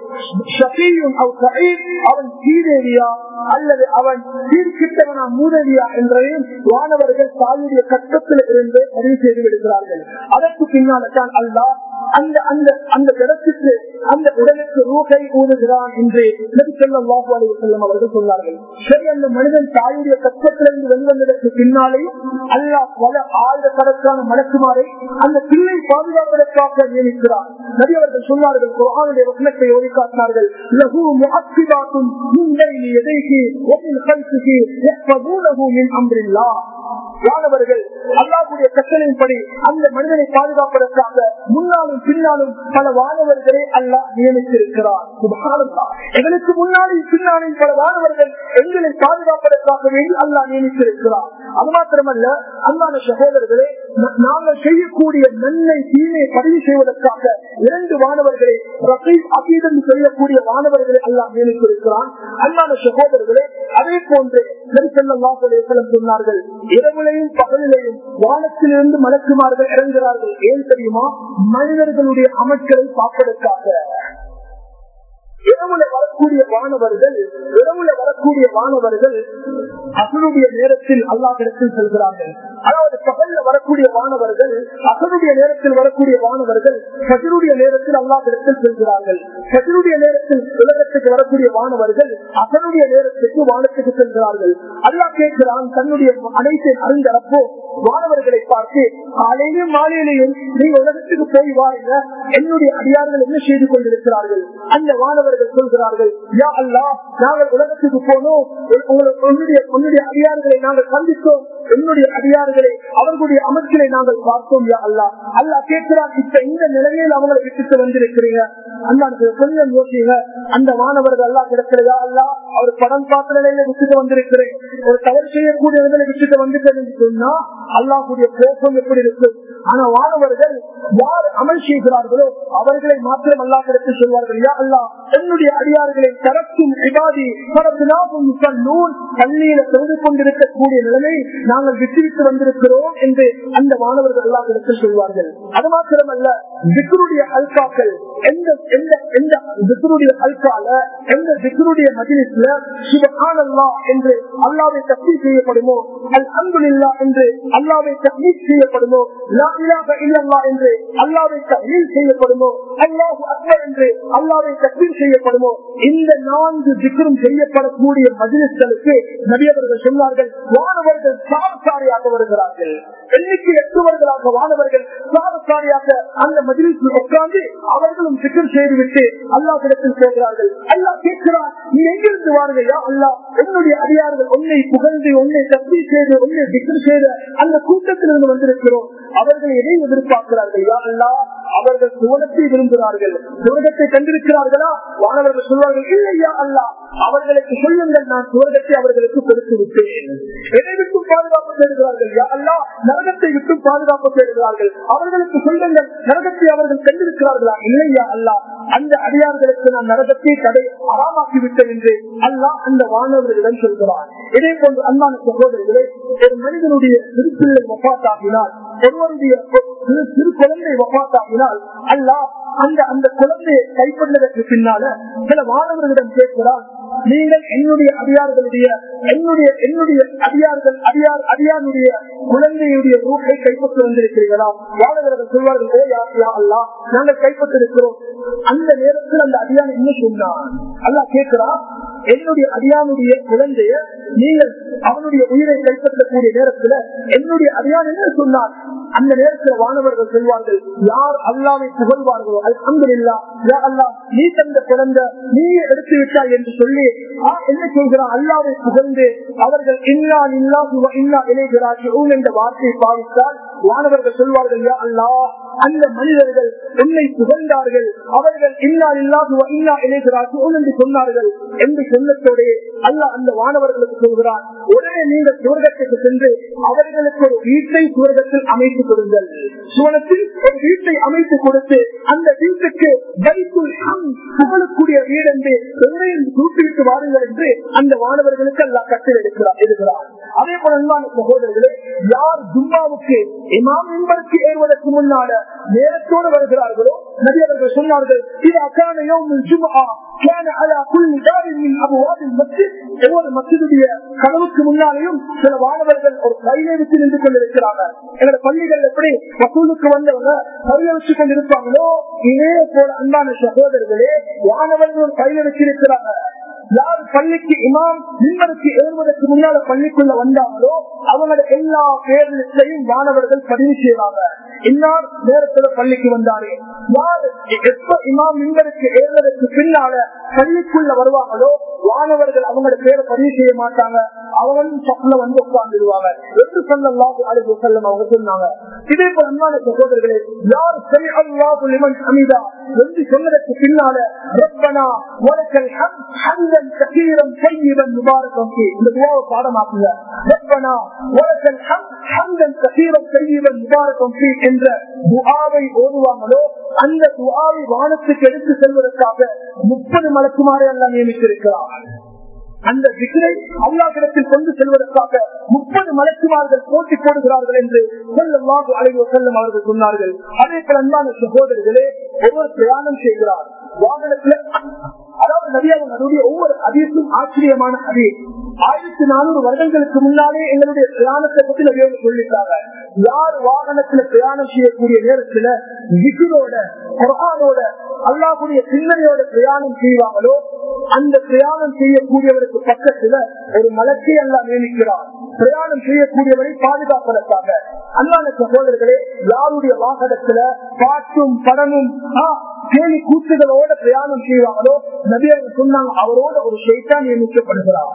அவன் சீதேவியா அல்லது அவன் சீர்கிட்டவனா மூதவியா என்றையும் மாணவர்கள் தாயுடைய கட்டத்தில் இருந்து பதிவு செய்து விடுகிறார்கள் அதற்கு பின்னால் தான் அல்லா அந்த அந்த அந்த இடத்துக்கு அந்த உடலுக்கு ரூகை ஊதுகிறான் என்று செல்லம் செல்லம் அவர்கள் சொன்னார்கள் சரி அந்த மனிதன் தாயுடைய கஷ்டத்திலிருந்து வெளிவந்ததற்கு பின்னாலேயும் அல்லா பல ஆயிரக்கணக்கான மலக்குமாரை அந்த பிள்ளை பாதுகாப்பதற்காக நியமிக்கிறார் நபி அவர்கள் சொன்னார்கள் குரானுடைய வசனத்தை ஓடி காட்டினார்கள் லகு முஹத்திபாத்தும் முன்னையில் எதைக்கு ஒப்பில் கல்சுக்கு எப்பதூனகு மின் அம்ரில்லா மாணவர்கள் அல்லாவுடைய கட்டளையின்படி அந்த மனிதனை பாதுகாப்பதற்காக முன்னாலும் பின்னாலும் பல வானவர்களை அல்லா நியமித்திருக்கிறார் எங்களுக்கு முன்னாலும் பின்னாலும் பல வானவர்கள் எங்களை பாதுகாப்பதற்காக வேண்டி அல்லா நியமித்திருக்கிறார் அது மாத்திரமல்ல அல்லாத சகோதரர்களே நாங்கள் செய்யக்கூடிய நன்மை தீமை பதிவு செய்வதற்காக இரண்டு வானவர்களை அகீதம் செய்யக்கூடிய வானவர்களை அல்லா நியமித்திருக்கிறான் அல்லாத சகோதரர்களே அதே போன்று சொன்னார்கள் இரவுலையும் பகலிலையும் வானத்திலிருந்து மலக்குமார்கள் இறங்குகிறார்கள் ஏன் தெரியுமா மனிதர்களுடைய அமைச்சரை பார்ப்பதற்காக இரவுல வரக்கூடிய மாணவர்கள் இரவுல வரக்கூடிய மாணவர்கள் அசனுடைய நேரத்தில் அல்லாஹிடத்தில் செல்கிறார்கள் அதாவது பகல்ல வரக்கூடிய மாணவர்கள் அசனுடைய நேரத்தில் வரக்கூடிய மாணவர்கள் கஜருடைய நேரத்தில் அல்லாஹிடத்தில் செல்கிறார்கள் கஜருடைய நேரத்தில் உலகத்துக்கு வரக்கூடிய மாணவர்கள் அசனுடைய நேரத்துக்கு வானத்துக்கு செல்கிறார்கள் அல்லாஹ் கேட்கிறான் தன்னுடைய அனைத்தை அறிந்தப்போ மாணவர்களை பார்த்து காலையிலும் மாலையிலையும் நீங்க உலகத்துக்கு போய் வாருங்க என்னுடைய அடியார்கள் என்ன செய்து கொண்டிருக்கிறார்கள் அந்த மாணவர்கள் சொல்கிறார்கள் யா அல்லா நாங்கள் உலகத்துக்கு போனோம் உன்னுடைய உன்னுடைய அடியார்களை நாங்கள் சந்தித்தோம் என்னுடைய அடியார்களை அவர்களுடைய அமைச்சரை நாங்கள் பார்த்தோம் யா அல்லா அல்லா கேட்கிறான் இப்ப இந்த நிலையில் அவங்களை விட்டுட்டு வந்திருக்கிறீங்க அண்ணா கொஞ்சம் யோசிங்க அந்த மாணவர்கள் எல்லாம் கிடைக்கிறதா அல்லா அவர் படம் பார்த்த நிலையில விட்டுட்டு வந்திருக்கிறேன் ஒரு தவறு செய்யக்கூடிய நிலையில விட்டுட்டு வந்துட்டேன்னு சொன்னா அல்லாஹுடைய கோபம் எப்படி இருக்கும் ஆனா மாணவர்கள் யார் அமல் செய்கிறார்களோ அவர்களை மாத்திரம் அல்லா கிடைத்து சொல்வார்கள் யா அல்லா என்னுடைய அடியார்களை தரக்கும் விவாதி நூல் கண்ணீரை தொழுது கொண்டிருக்கக்கூடிய நிலைமை நாங்கள் விட்டுவிட்டு வந்திருக்கிறோம் என்று அந்த மாணவர்கள் எல்லாம் எடுத்து சொல்வார்கள் அது மாத்திரமல்ல விக்ருடைய அல்காக்கள் எந்த எந்த எந்த விக்ருடைய அல்கால எந்த விக்ருடைய மஜிலிஸ்ல சிவகானல்லா என்று அல்லாவை தப்பி செய்யப்படுமோ அல் அன்புல்லா என்று அல்லாவை தப்பி செய்யப்படுமோ இல்லல்லா என்று அல்லாவை தகீல் செய்யப்படுமோ அல்லாஹு அக்பர் என்று அல்லாவை தப்பீல் செய்யப்படுமோ இந்த நான்கு திக்கரும் செய்யப்படக்கூடிய மஜிலிஸ்களுக்கு நபியவர்கள் சொன்னார்கள் வானவர்கள் சாரசாரியாக வருகிறார்கள் எண்ணிக்கை எட்டுவர்களாக வானவர்கள் சாரசாரியாக அந்த மஜிலிஸில் உட்கார்ந்து அவர்களும் திக்கர் செய்துவிட்டு அல்லாஹிடத்தில் போகிறார்கள் அல்லா கேட்கிறார் நீ எங்கிருந்து வாருங்கயா அல்லா என்னுடைய அடியார்கள் உன்னை புகழ்ந்து உன்னை தப்பி செய்து உன்னை திக்கர் செய்த அந்த கூட்டத்திலிருந்து வந்திருக்கிறோம் அவர்கள் எதை எதிர்பார்க்கிறார்கள் யா அல்லா அவர்கள் சுவனத்தை விரும்புகிறார்கள் சுவனத்தை கண்டிருக்கிறார்களா வானவர்கள் சொல்வார்கள் இல்லையா அல்லா அவர்களுக்கு சொல்லுங்கள் நான் சுவர்க்கத்தை அவர்களுக்கு கொடுத்து விட்டேன் எதை விட்டு பாதுகாப்பு தேடுகிறார்கள் யா அல்லாஹ் நரகத்தை விட்டு பாதுகாப்பு தேடுகிறார்கள் அவர்களுக்கு சொல்லுங்கள் நரகத்தை அவர்கள் கண்டிருக்கிறார்களா இல்லையா அல்லாஹ் அந்த அடியார்களுக்கு நான் நரகத்தை தடை அறாமாக்கி விட்டேன் என்று அல்லாஹ் அந்த வானவர்களிடம் சொல்கிறார் இதே போன்று அன்பான சகோதரர்களே ஒரு மனிதனுடைய திருப்பிள்ளை வப்பாத்தாகினால் ஒருவருடைய சிறு சிறு குழந்தை வப்பாத்தாகினால் அல்லாஹ் அந்த அந்த குழந்தையை கைப்பற்றதற்கு பின்னால சில மாணவர்களிடம் கேட்கிறார் நீங்கள் என்னுடைய அடியார்களுடைய என்னுடைய என்னுடைய அடியார்கள் அடியார் அடியாருடைய குழந்தையுடைய ரூபை கைப்பற்ற வந்திருக்கிறீர்களா மாணவர்கள் சொல்வார்கள் ஓ யாத்தியா அல்லா நாங்கள் கைப்பற்றிருக்கிறோம் அந்த நேரத்தில் அந்த அடியான் என்ன சொன்னான் அல்லா கேட்கிறா என்னுடைய அடியானுடைய குழந்தைய நீங்கள் அவனுடைய உயிரை கைப்பற்றக்கூடிய நேரத்துல என்னுடைய அடியான் என்ன சொன்னார் அந்த நேரத்தில் வானவர்கள் சொல்வார்கள் யார் அல்லாவை புகழ்வார்களோ அல்ஹம்துலில்லா யா அல்லாஹ் நீ தந்த குழந்தை நீ எடுத்து விட்டாய் என்று சொல்லி ஆ, என்ன சொல்கிறான் அல்லாவை புகழ்ந்து அவர்கள் இன்னா இல்லாஹு வ இன்னா இளைகிறார்கள் என்ற வார்த்தையை பாவித்தால் வானவர்கள் சொல்வார்கள் யா அல்லாஹ் அந்த மனிதர்கள் உன்னை புகழ்ந்தார்கள் அவர்கள் இன்னா இல்லாஹு வ இன்னா இளைகிறார்கள் என்று சொன்னார்கள் என்று சொல்லத்தோடே அல்லாஹ் அந்த வானவர்களுக்கு சொல்கிறான் உடனே நீங்கள் சுவர்க்கத்துக்கு சென்று அவர்களுக்கு ஒரு வீட்டை சுவர்க்கத்தில் அமைத்துக் கொடுங்கள் சுவனத்தில் ஒரு வீட்டை அமைத்து கொடுத்து அந்த வீட்டுக்கு பைத்துல் ஹம் புகழக்கூடிய வீடு என்று எவரையும் கூப்பிட்டு வாருங்கள் என்று அந்த மாணவர்களுக்கு எல்லாம் கட்டில் எடுக்கிறார் இருக்கிறார் அதே போல அன்பான சகோதரர்களே யார் ஜும்மாவுக்கு இமாம் என்பதற்கு ஏறுவதற்கு முன்னால நேரத்தோடு வருகிறார்களோ நபி அவர்கள் சொன்னார்கள் இது அக்கான யோமில் ஜும்ஆ كان على كل دار من ابواب المسجد ஒவ்வொரு மசிதுடைய கனவுக்கு முன்னாலேயும் சில மாணவர்கள் ஒரு கையிலே வச்சு நின்று கொண்டிருக்கிறாங்க எங்களோட பள்ளிகள் எப்படி வசூலுக்கு வந்தவங்க கையில வச்சு கொண்டிருப்பாங்களோ இதே போல அன்பான சகோதரர்களே மாணவர்கள் ஒரு கையில வச்சிருக்கிறாங்க யார் பள்ளிக்கு இமாம் மின்பருக்கு ஏறுவதற்கு முன்னால பள்ளிக்குள்ள வந்தாங்களோ அவங்களோட எல்லா பேர்களையும் மாணவர்கள் பதிவு செய்வாங்க இன்னார் நேரத்துல பள்ளிக்கு வந்தாரு யார் எப்ப இமாம் மின்பருக்கு ஏறுவதற்கு பின்னால பள்ளிக்குள்ள வருவாங்களோ மாணவர்கள் அவங்களோட பேரை பதிவு செய்ய மாட்டாங்க அவங்களும் சப்ல வந்து உட்கார்ந்துடுவாங்க என்று சொல்லலாம் அழைப்பு செல்லும் அவங்க சொன்னாங்க இதே போல அன்பான சகோதரர்களே யார் சரி அல்லாஹு லிமன் ஹமீதா என்று சொன்னதற்கு பின்னால ரப்பனா வலக்கல் ஹம் ஹம்தன் கசீரம் தையிபன் முபாரகம் ஃபீ. இந்த துவாவை பாடமாக்குங்க ரப்பனா வலக்கல் ஹம் ஹம்தன் கசீரம் தையிபன் முபாரகம் ஃபீ என்ற துஆவை ஓதுவாங்களோ அந்த துஆவை வானத்துக்கு எடுத்து செல்வதற்காக முப்பது மலக்குமாரை எல்லாம் நியமித்திருக்கிறார் அந்த விக்ரை அல்லாஹிடத்தில் கொண்டு செல்வதற்காக முப்பது மலக்குமார்கள் போட்டி போடுகிறார்கள் என்று செல்லமாக அழைவு செல்லும் அவர்கள் சொன்னார்கள் அதே போல அன்பான சகோதரர்களே ஒவ்வொரு பிரயாணம் செய்கிறார் வாகனத்துல அதாவது நபியாக நடுடைய ஒவ்வொரு அதிகம் ஆச்சரியமான அதி ஆயிரத்தி நானூறு வருடங்களுக்கு முன்னாலே எங்களுடைய பிரயாணத்தை பற்றி நபியாக சொல்லிட்டாங்க யார் வாகனத்துல பிரயாணம் செய்யக்கூடிய நேரத்துல விகுரோட குரானோட அல்லாஹுடைய சிந்தனையோட பிரயாணம் செய்வாங்களோ அந்த பிரயாணம் செய்யக்கூடியவருக்கு பக்கத்துல ஒரு மலக்கை அல்லா நியமிக்கிறார் பிரயாணம் செய்யக்கூடியவரை பாதுகாப்பதற்காக அல்லாத சகோதரர்களே யாருடைய வாகனத்துல பாட்டும் படமும் ஆ, கேலி கூத்துகளோட பிரயாணம் செய்வாங்களோ நபியாக சொன்னாங்க அவரோட ஒரு ஷெய்தான் நியமிக்கப்படுகிறார்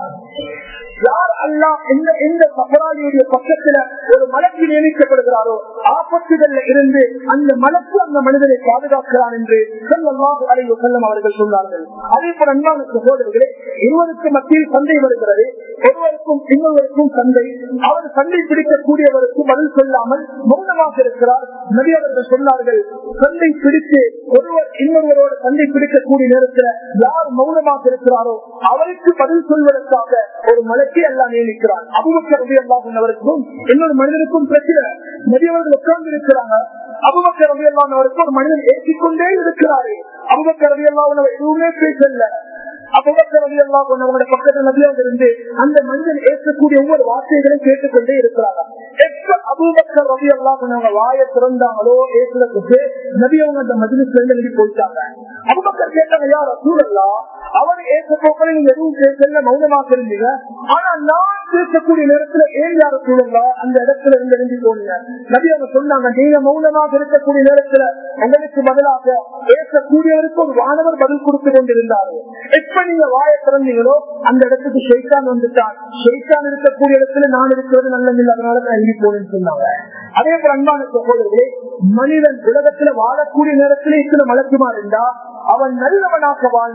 யார் அல்லா எந்த எந்த சபராளியுடைய பக்கத்துல ஒரு மலக்கு நியமிக்கப்படுகிறாரோ ஆபத்துகள்ல இருந்து அந்த மலக்கு அந்த மனிதனை பாதுகாக்கிறான் என்று செல்லமாக அலைவு செல்லம் அவர்கள் சொன்னார்கள் அதே போல அன்பான சகோதரர்களே இருவருக்கு மத்தியில் சண்டை வருகிறது ஒருவருக்கும் இன்னொருவருக்கும் சண்டை அவர் சண்டை பிடிக்கக்கூடியவருக்கு பதில் சொல்லாமல் மௌனமாக இருக்கிறார் நபி அவர்கள் சொன்னார்கள் சண்டை பிடித்து ஒருவர் இன்னொருவரோட சண்டை பிடிக்கக்கூடிய நேரத்தில் யார் மௌனமாக இருக்கிறாரோ அவருக்கு பதில் சொல்வதற்காக ஒரு மலக்கை எல்லாம் நியமிக்கிறார் அபுபக்கர் ரவி அல்லாஹும் இன்னொரு மனிதனுக்கும் பிரச்சனை நபி அவர்கள் உட்கார்ந்து இருக்கிறாங்க அபுபக்கர் ரவி அல்லாஹ் ஒரு மனிதன் ஏற்றிக்கொண்டே இருக்கிறாரு அபுபக்கர் ரவி அல்லாஹ் எதுவுமே பேசல அபுபக்கர் ரவி அல்லாஹ் அவங்களோட பக்கத்துல நபியாக இருந்து அந்த மனிதன் ஏற்கக்கூடிய ஒவ்வொரு வார்த்தைகளையும் கேட்டுக்கொண்டே இருக்கிறாங்க எப்ப அபுபக்கர் ரவி அல்லாஹ் அவங்க வாயை திறந்தாங்களோ ஏசுறதுக்கு நபி அவங்க அந்த மஜிலிஸ்ல இருந்து எழுதி போயிட்டாங்க அபுபக்கர் கேட்டாங்க யார் சூழல்லா அவர் ஏற்ற போக்களை நீங்க எதுவும் பேசல மௌனமாக இருந்தீங்க ஆனா நான் பேசக்கூடிய நேரத்துல ஏன் யார சூழல்லா அந்த இடத்துல இருந்து எழுதி போனீங்க நபி அவங்க சொன்னாங்க நீங்க மௌனமாக இருக்கக்கூடிய நேரத்துல உங்களுக்கு பதிலாக பேசக்கூடியவருக்கு ஒரு வானவர் பதில் கொடுத்து கொண்டிருந்தாரு எப்ப நீங்க வாயை திறந்தீங்களோ அந்த இடத்துக்கு ஷெய்தான் வந்துட்டான் ஷெய்தான் இருக்கக்கூடிய இடத்துல நான் இருக்கிறது நல்லதில்லை அதனால நான் எழுதி போனேன்னு சொன்னாங்க அதே போல அன்பான சகோதரர்களே மனிதன் உலகத்துல வாழக்கூடிய நேரத்துல இத்தனை மலக்குமா இருந்தா அவன் நல்லவனாக வாழ்ந்தால்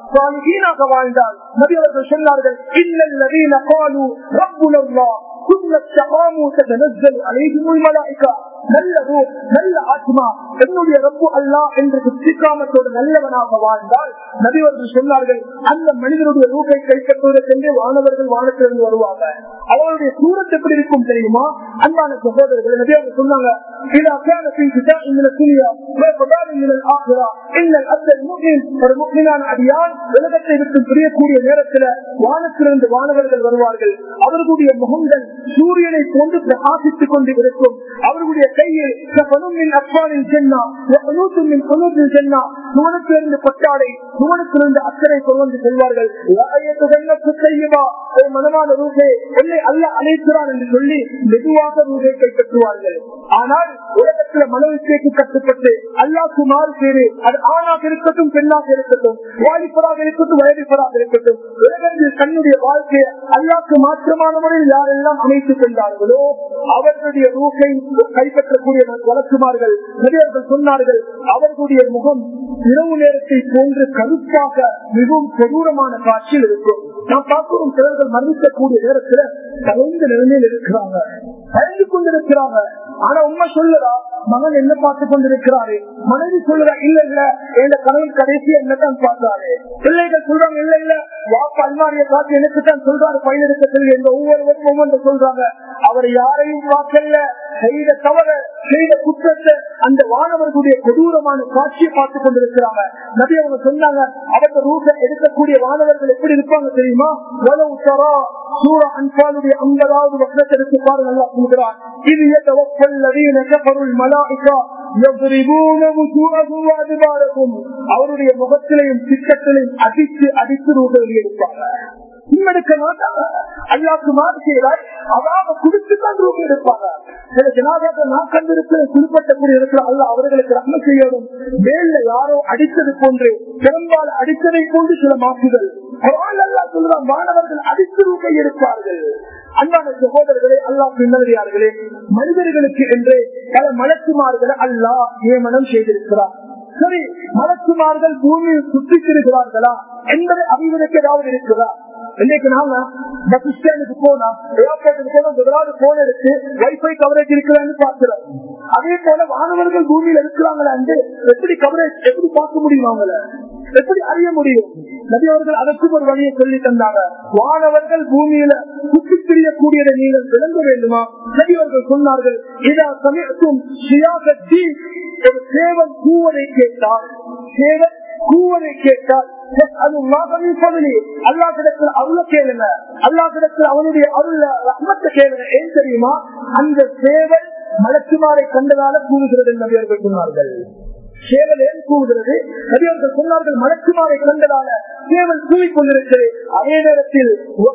சாலிஹீனாக வாழ்ந்தால் நபி அவர்கள் சொன்னார்கள் இன்னல் லதீன காலு ரப்புனல்லாஹ் ثم استقاموا تتنزل عليهم الملائكه நல்ல ரூ- நல்ல ஆத்மா என்னுடைய ரப்பு அல்லாஹ் என்று சிக்காமத்தோடு நல்லவனாக வாழ்ந்தால் நபிவர்கள் சொன்னார்கள் அந்த மனிதனுடைய ரூபை கைப்பற்றுவதற்கென்றே வானவர்கள் வானத்திலிருந்து வருவாங்க அவருடைய சூரத் எப்படி இருக்கும் தெரியுமா அன்பான சகோதரர்கள் நபியவர்கள் சொன்னாங்க إذا كان في ابتداء من الدنيا وقبال من الآخرة إن الأبد المؤمن ஒரு முக்மினான அடியான் உலகத்தை விட்டு பிரியக்கூடிய நேரத்தில் வானத்திலிருந்து வானவர்கள் வருவார்கள் அவர்களுடைய முகங்கள் சூரியனை போன்று பிரகாசித்துக் கொண்டு இருக்கும் அவர்களுடைய கையில் சபனுமின் அப்பாலின் சென்னா நூற்றுமின் தொண்ணூற்றின் சென்னா நுவனத்திலிருந்து பட்டாடை நுவனத்திலிருந்து அக்கறை கொண்டு செல்வார்கள் செய்யுமா ஒரு மனமான ரூபே என்னை அல்ல அழைக்கிறான் என்று சொல்லி மெதுவாக ரூபை கைப்பற்றுவார்கள் ஆனால் உலகத்தில் மனவிசைக்கு கட்டுப்பட்டு அல்லாஹ் மாறு பேரு அது ஆணாக இருக்கட்டும் பெண்ணாக இருக்கட்டும் வாலிபராக இருக்கட்டும் வயதிப்பராக இருக்கட்டும் உலகத்தில் தன்னுடைய வாழ்க்கையை அல்லாக்கு மாற்றமான முறையில் யாரெல்லாம் அமைத்துக் கொண்டார்களோ அவர்களுடைய ரூகை கைப்பற்றக்கூடிய வழக்குமார்கள் நடிகர்கள் சொன்னார்கள் அவர்களுடைய முகம் இரவு நேரத்தை போன்று கருப்பாக மிகவும் கொடூரமான காட்சியில் இருக்கும் நாம் பார்க்கிறோம் சிலர்கள் மரணிக்கக்கூடிய நேரத்துல கலைந்த நிலைமையில் இருக்கிறாங்க பயந்து கொண்டிருக்கிறாங்க ஆனா உண்மை சொல்லுறா மகன் என்ன பார்த்து கொண்டிருக்கிறாரு மனைவி சொல்லுறா இல்ல இல்ல என் கணவன் கடைசி என்னத்தான் பார்த்தாரு பிள்ளைகள் சொல்றாங்க இல்ல இல்ல வாப்ப அல்மாரிய காத்து எனக்கு தான் சொல்றாரு பயனெடுக்க சொல்லி எங்க ஒவ்வொருவரும் ஒவ்வொன்று சொல்றாங்க அவர் யாரையும் பார்க்கல செய்த தவற செய்த குற்றத்தை அந்த வானவர்களுடைய கொடூரமான காட்சியை பார்த்து கொண்டிருக்கிறாங்க நபி அவங்க சொன்னாங்க அவங்க ரூப எடுக்கக்கூடிய வானவர்கள் எப்படி இருப்பாங்க தெரியுமா வலவு தரா சூர அன்பாலுடைய ஐம்பதாவது வசனத்தை எடுத்து பாருங்க நல்லா சொல்கிறார் இது எதவல்லதீன கஃபருல் மலாயிகா யضربون وجوههم وادبارهم அவருடைய முகத்திலையும் சிக்கத்திலையும் அடித்து அடித்து ரூப வெளியெடுப்பாங்க எடுக்க மாட்டாங்க அல்லாக்கு மாறு செய்தால் அதாவது குடித்துதான் ரூபி எடுப்பாங்க சில ஜனாதாக்கள் நான் கண்டிருக்கிற குறிப்பிட்டக்கூடிய இருக்கிற அல்ல அவர்களுக்கு ரத்ன செய்யணும் மேல யாரோ அடித்தது போன்று பெரும்பாலும் அடித்ததை போன்று சில மாற்றுதல் சொல்றான் மாணவர்கள் அடித்து ரூபை எடுப்பார்கள் அன்பான சகோதரர்களே அல்லா பின்னறியார்களே மனிதர்களுக்கு என்று பல மலக்குமார்களை அல்லாஹ் நியமனம் செய்திருக்கிறார் சரி மலக்குமார்கள் பூமியில் சுற்றித்திருக்கிறார்களா என்பதை அறிவதற்கு ஏதாவது இருக்கிறதா இன்னைக்கு நாங்க பஸ் ஸ்டாண்டுக்கு போனா ஏர்போர்ட்டுக்கு போனா முதலாவது போன் எடுத்து வைஃபை கவரேஜ் இருக்கிறான்னு பாக்குறோம் அதே போல வானவர்கள் பூமியில இருக்கிறாங்களா எப்படி கவரேஜ் எப்படி பார்க்க முடியும் அவங்கள எப்படி அறிய முடியும் நபி அவர்கள் அதற்கும் ஒரு வழியை சொல்லி தந்தாங்க வானவர்கள் பூமியில சுற்றி திரியக்கூடியதை நீங்கள் விளங்க வேண்டுமா நபி அவர்கள் சொன்னார்கள் இதா சமயத்தும் ஒரு சேவன் கூவதை கேட்டால் சேவன் கூவதை கேட்டால் அல்லா கிடத்தில் அருள கேளுங்க அல்லா கிடத்தில் அவனுடைய அருள ரஹ்மத்தை கேளுங்க ஏன் தெரியுமா அந்த சேவல் மலக்குமாரை கண்டதால கூறுகிறது என்று அவர்கள் சொன்னார்கள் சேவல் ஏன் கூறுகிறது நபியவர்கள் சொன்னார்கள் மலக்குமாரை கண்டதால சேவல் கூறி கொண்டிருக்கிறது அதே நேரத்தில்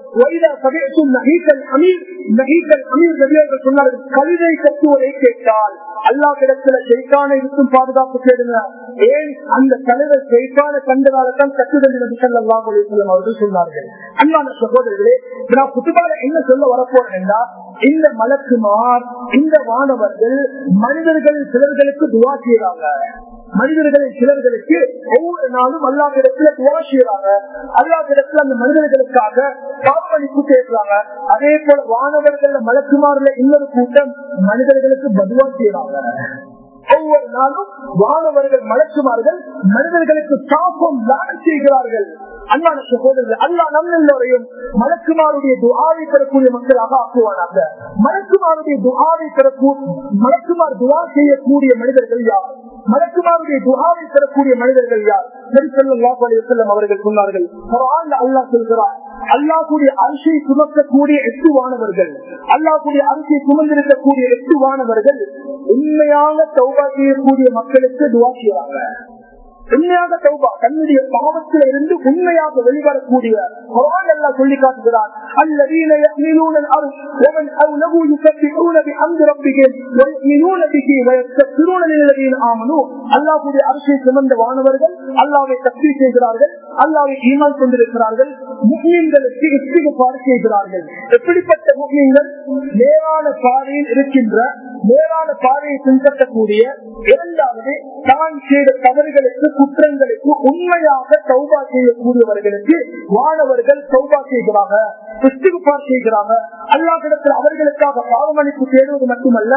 சொன்னார்கள் கவிதை கட்டுவதை கேட்டால் அல்லா கிடத்துல செய்கான இருக்கும் பாதுகாப்பு கேடுங்க ஏன் அந்த தலைவர் செய்கான கண்டதால்தான் கட்டுதல் நபி ஸல்லல்லாஹு அலைஹி வஸல்லம் அவர்கள் சொன்னார்கள் அன்பான சகோதரர்களே நான் குத்துபால என்ன சொல்ல வரப்போறேன்னா இந்த மலக்குமார் இந்த வானவர்கள் மனிதர்கள் சிலர்களுக்கு துவா செய்யறாங்க மனிதர்களின் சிலர்களுக்கு ஒவ்வொரு நாளும் அல்லாவிடத்துல துவா செய்யறாங்க அல்லாவிடத்துல அந்த மனிதர்களுக்காக பாவமளிப்பு கேட்கிறாங்க அதே போல வானவர்கள் மலக்குமாரில் இன்னொரு கூட்டம் மனிதர்களுக்கு பதுவா செய்யறாங்க ஒவ்வொரு நாளும் வானவர்கள் மலக்குமார்கள் மனிதர்களுக்கு தாக்கம் தானம் செய்கிறார்கள் அன்பான சகோதரர்கள் அல்லா நம் எல்லோரையும் மலக்குமாருடைய துஆவை பெறக்கூடிய மக்களாக ஆக்குவானாக மலக்குமாருடைய துஆவை பெறக்கூடிய மலக்குமார் துவா செய்யக்கூடிய மனிதர்கள் யார் மலக்குமாருடைய துஆவை பெறக்கூடிய மனிதர்கள் யார் நபிசல்லாஹு அலைஹி வஸல்லம் அவர்கள் சொன்னார்கள் குர்ஆன்ல அல்லாஹ் சொல்கிறார் அல்லாஹ்வுடைய அரிசை சுமக்கக்கூடிய எட்டு வானவர்கள் அல்லாஹ்வுடைய அரிசை சுமந்திருக்கக்கூடிய எட்டு வானவர்கள் உண்மையாக தௌபா செய்யக்கூடிய மக்களுக்கு துவா செய்யறாங்க உண்மையாக தௌபா தன்னுடைய பாவத்தில் இருந்து உண்மையாக வெளிவரக்கூடிய குரான் எல்லாம் சொல்லி காட்டுகிறார் الذين يحملون الارض ومن حوله يسبحون بحمد ربهم ويؤمنون به ويستغفرون للذين امنوا அல்லாஹ்வுடைய அரசை சுமந்த வானவர்கள் அல்லாஹ்வை தக்பீர் செய்கிறார்கள் அல்லாஹ்வை ஈமான் கொண்டிருக்கிறார்கள் முஸ்லிம்களுக்கு இஸ்திகபார் செய்கிறார்கள் எப்படிப்பட்ட முஸ்லிம்கள் நேரான பாதையில் இருக்கின்ற மேலான பாதையை பின்பற்றக்கூடிய இரண்டாவது தான் செய்த தவறுகளுக்கு குற்றங்களுக்கு உண்மையாக சௌபா செய்யக்கூடியவர்களுக்கு மாணவர்கள் சௌபா செய்கிறாங்க இஸ்திகுபார் செய்கிறாங்க அல்லாஹிடத்தில் அவர்களுக்காக பாவமளிப்பு தேடுவது மட்டுமல்ல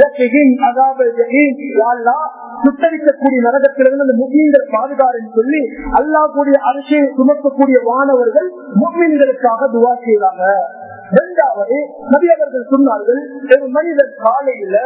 சுத்தரிக்கக்கூடிய நரகத்திலிருந்து அந்த முஸ்லீம்கள் பாதுகாரன் சொல்லி அல்லாஹ் கூடிய அரசியல் சுமக்கக்கூடிய வானவர்கள் முஸ்லீம்களுக்காக துவா செய்யறாங்க இரண்டாவது நபி அவர்கள் சொன்னார்கள் ஒரு மனிதன் காலையில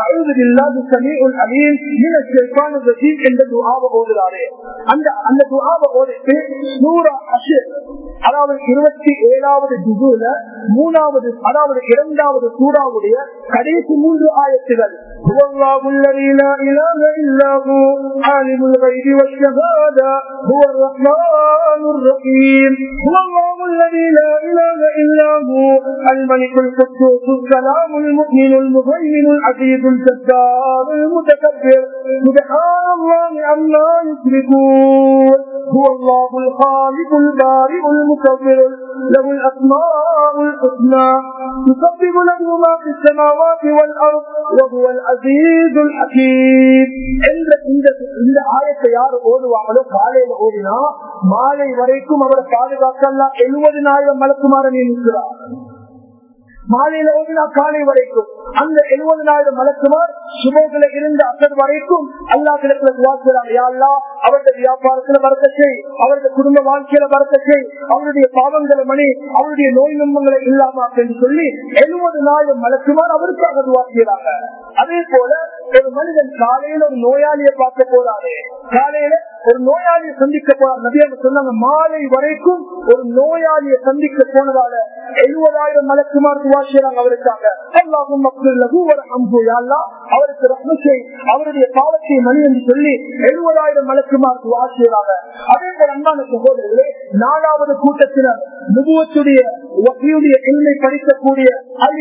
என்ற துவாவை ஓதுறாரு அந்த அந்த துவாவை ஓதிட்டு நூறா அஷர் அதாவது இருபத்தி ஏழாவது ஜுகுல மூணாவது அதாவது இரண்டாவது சூறாவுடைய கடைசி மூன்று ஆயத்துகள் هو الله الذي لا إله إلا هو عالم الغيب والشهادة هو الرحمن الرحيم هو الله الذي لا إله إلا هو الملك القدوس السلام المؤمن المهيمن العزيز الجبار المتكبر سبحان الله عما يشركون هو الله الخالق البارئ المصور له الأسماء الحسنى يسبح له ما في السماوات والأرض وهو العزيز الحكيم என்ற இந்த இந்த ஆயத்தை யார் ஓதுவாங்களோ காலையில ஓடினா மாலை வரைக்கும் அவரை பாதுகாக்கலாம் எழுபதினாயிரம் மலக்குமாரன் நிற்கிறார் மாலையில ஓடினா காலை வரைக்கும் அந்த எழுபதினாயிரம் மலக்குமார் சுபோகில இருந்த அசர் வரைக்கும் அல்லா கிடத்துல துவாக்குறாங்க யாழ்லா அவருடைய வியாபாரத்துல வரத்த செய் அவருடைய குடும்ப வாழ்க்கையில வரத்த செய் அவருடைய பாவங்களை மணி அவருடைய நோய் நம்பங்களை இல்லாம என்று சொல்லி எழுபதினாயிரம் மலக்குமார் அவருக்காக துவாக்கிறாங்க அதே போல ஒரு மனிதன் காலையில ஒரு நோயாளியை பார்க்க போறாரு காலையில ஒரு நோயாளியை சந்திக்க போறார் நதியாக சொன்னாங்க மாலை வரைக்கும் ஒரு நோயாளியை சந்திக்க போனதால எழுபதாயிரம் மலக்குமார் துவாசியறாங்க அவருக்காக அல்லாஹும் மக்கள் ஒரு அம்பு யாழ்லா அவருக்கு ரத்னசை அவருடைய பாவத்தை மணி என்று சொல்லி எழுபதாயிரம் மலக்குமார் துவாசியறாங்க அதே போல அன்பான சகோதரர்களே நாலாவது கூட்டத்தினர் நுபுவத்துடைய வகையுடைய எண்ணை படிக்கக்கூடிய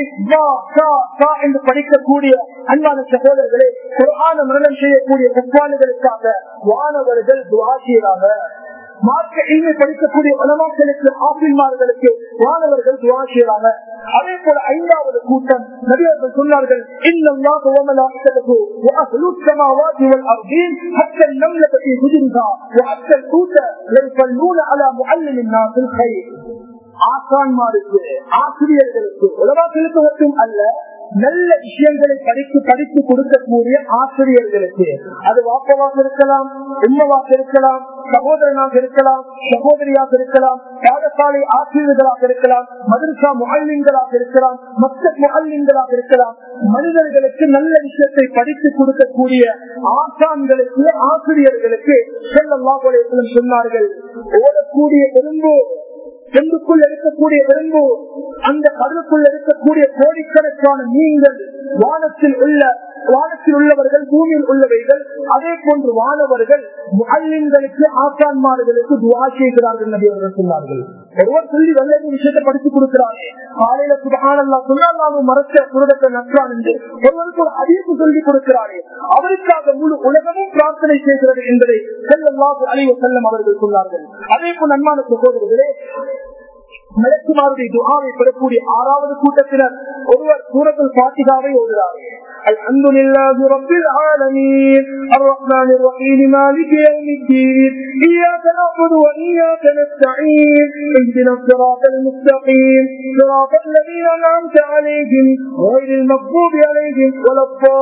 என்று படிக்கக்கூடிய அன்பான சகோதரர்களே குரான மரணம் செய்யக்கூடிய குப்பாளுகளுக்காக வானவர்கள் துவா செய்யறாங்க மார்க்க இல்மை படிக்கக்கூடிய உலமாக்களுக்கு ஆசிரியர்களுக்கு வானவர்கள் துவா செய்யறாங்க அதே போல ஐந்தாவது கூட்டம் நபியர்கள் சொன்னார்கள் இன்னல்லாஹு வ மலாயிகத்துஹு வ அஹ்லுஸ் ஸமாவாதி வல் அர்தீன் ஹத்தா النملة في حجرها وحتى الحوت يصلون على معلم الناس الخير ஆசான்மாருக்கு ஆசிரியர்களுக்கு உலமாக்களுக்கு மட்டும் அல்ல நல்ல விஷயங்களை படித்து படித்து கொடுக்கக்கூடிய ஆசிரியர்களுக்கு அது வாப்பவாக இருக்கலாம் உண்மவாக இருக்கலாம் சகோதரனாக இருக்கலாம் சகோதரியாக இருக்கலாம் பாடசாலை ஆசிரியர்களாக இருக்கலாம் மதரசா முகல்லிங்களாக இருக்கலாம் மற்ற முகல்லிங்களாக இருக்கலாம் மனிதர்களுக்கு நல்ல விஷயத்தை படித்து கொடுக்கக்கூடிய ஆசான்களுக்கு ஆசிரியர்களுக்கு செல்லல்லாஹ் சொன்னார்கள் ஓடக்கூடிய எறும்பு செம்புக்குள் இருக்கக்கூடிய எறும்பு அந்த கடலுக்குள் இருக்கக்கூடிய கோடிக்கணக்கான மீன்கள் வானத்தில் உள்ள வானத்தில் உள்ளவர்கள் பூமியில் உள்ளவைகள் அதே போன்று வானவர்கள் முகல்லிங்களுக்கு ஆசான்மார்களுக்கு துவா செய்கிறார்கள் என்று அவர்கள் சொன்னார்கள் ஒருவர் சொல்லி நல்ல விஷயத்தை படித்துக் கொடுக்கிறாங்க காலையில சுகானல்லா சொன்னால் நாமும் மறைச்ச குருடத்தை நற்றான் என்று ஒருவருக்கு ஒரு அறிவிப்பு சொல்லி கொடுக்கிறாரே அவருக்காக முழு உலகமும் பிரார்த்தனை செய்கிறது என்பதை செல்லல்லாஹு அழிவு செல்லம் அவர்கள் சொன்னார்கள் அதே போல் நன்மான சகோதரர்களே மலக்குமாருடைய துகாவை பெறக்கூடிய ஆறாவது கூட்டத்தினர் ஒருவர் சூரத்தில் பாத்திகாவை ஓடுகிறார்கள் الحمد لله رب العالمين الرحمن الرحيم مالك يوم الدين إياك نعبد وإياك نستعين اهدنا الصراط المستقيم صراط الذين أنعمت عليهم غير المغضوب عليهم ولا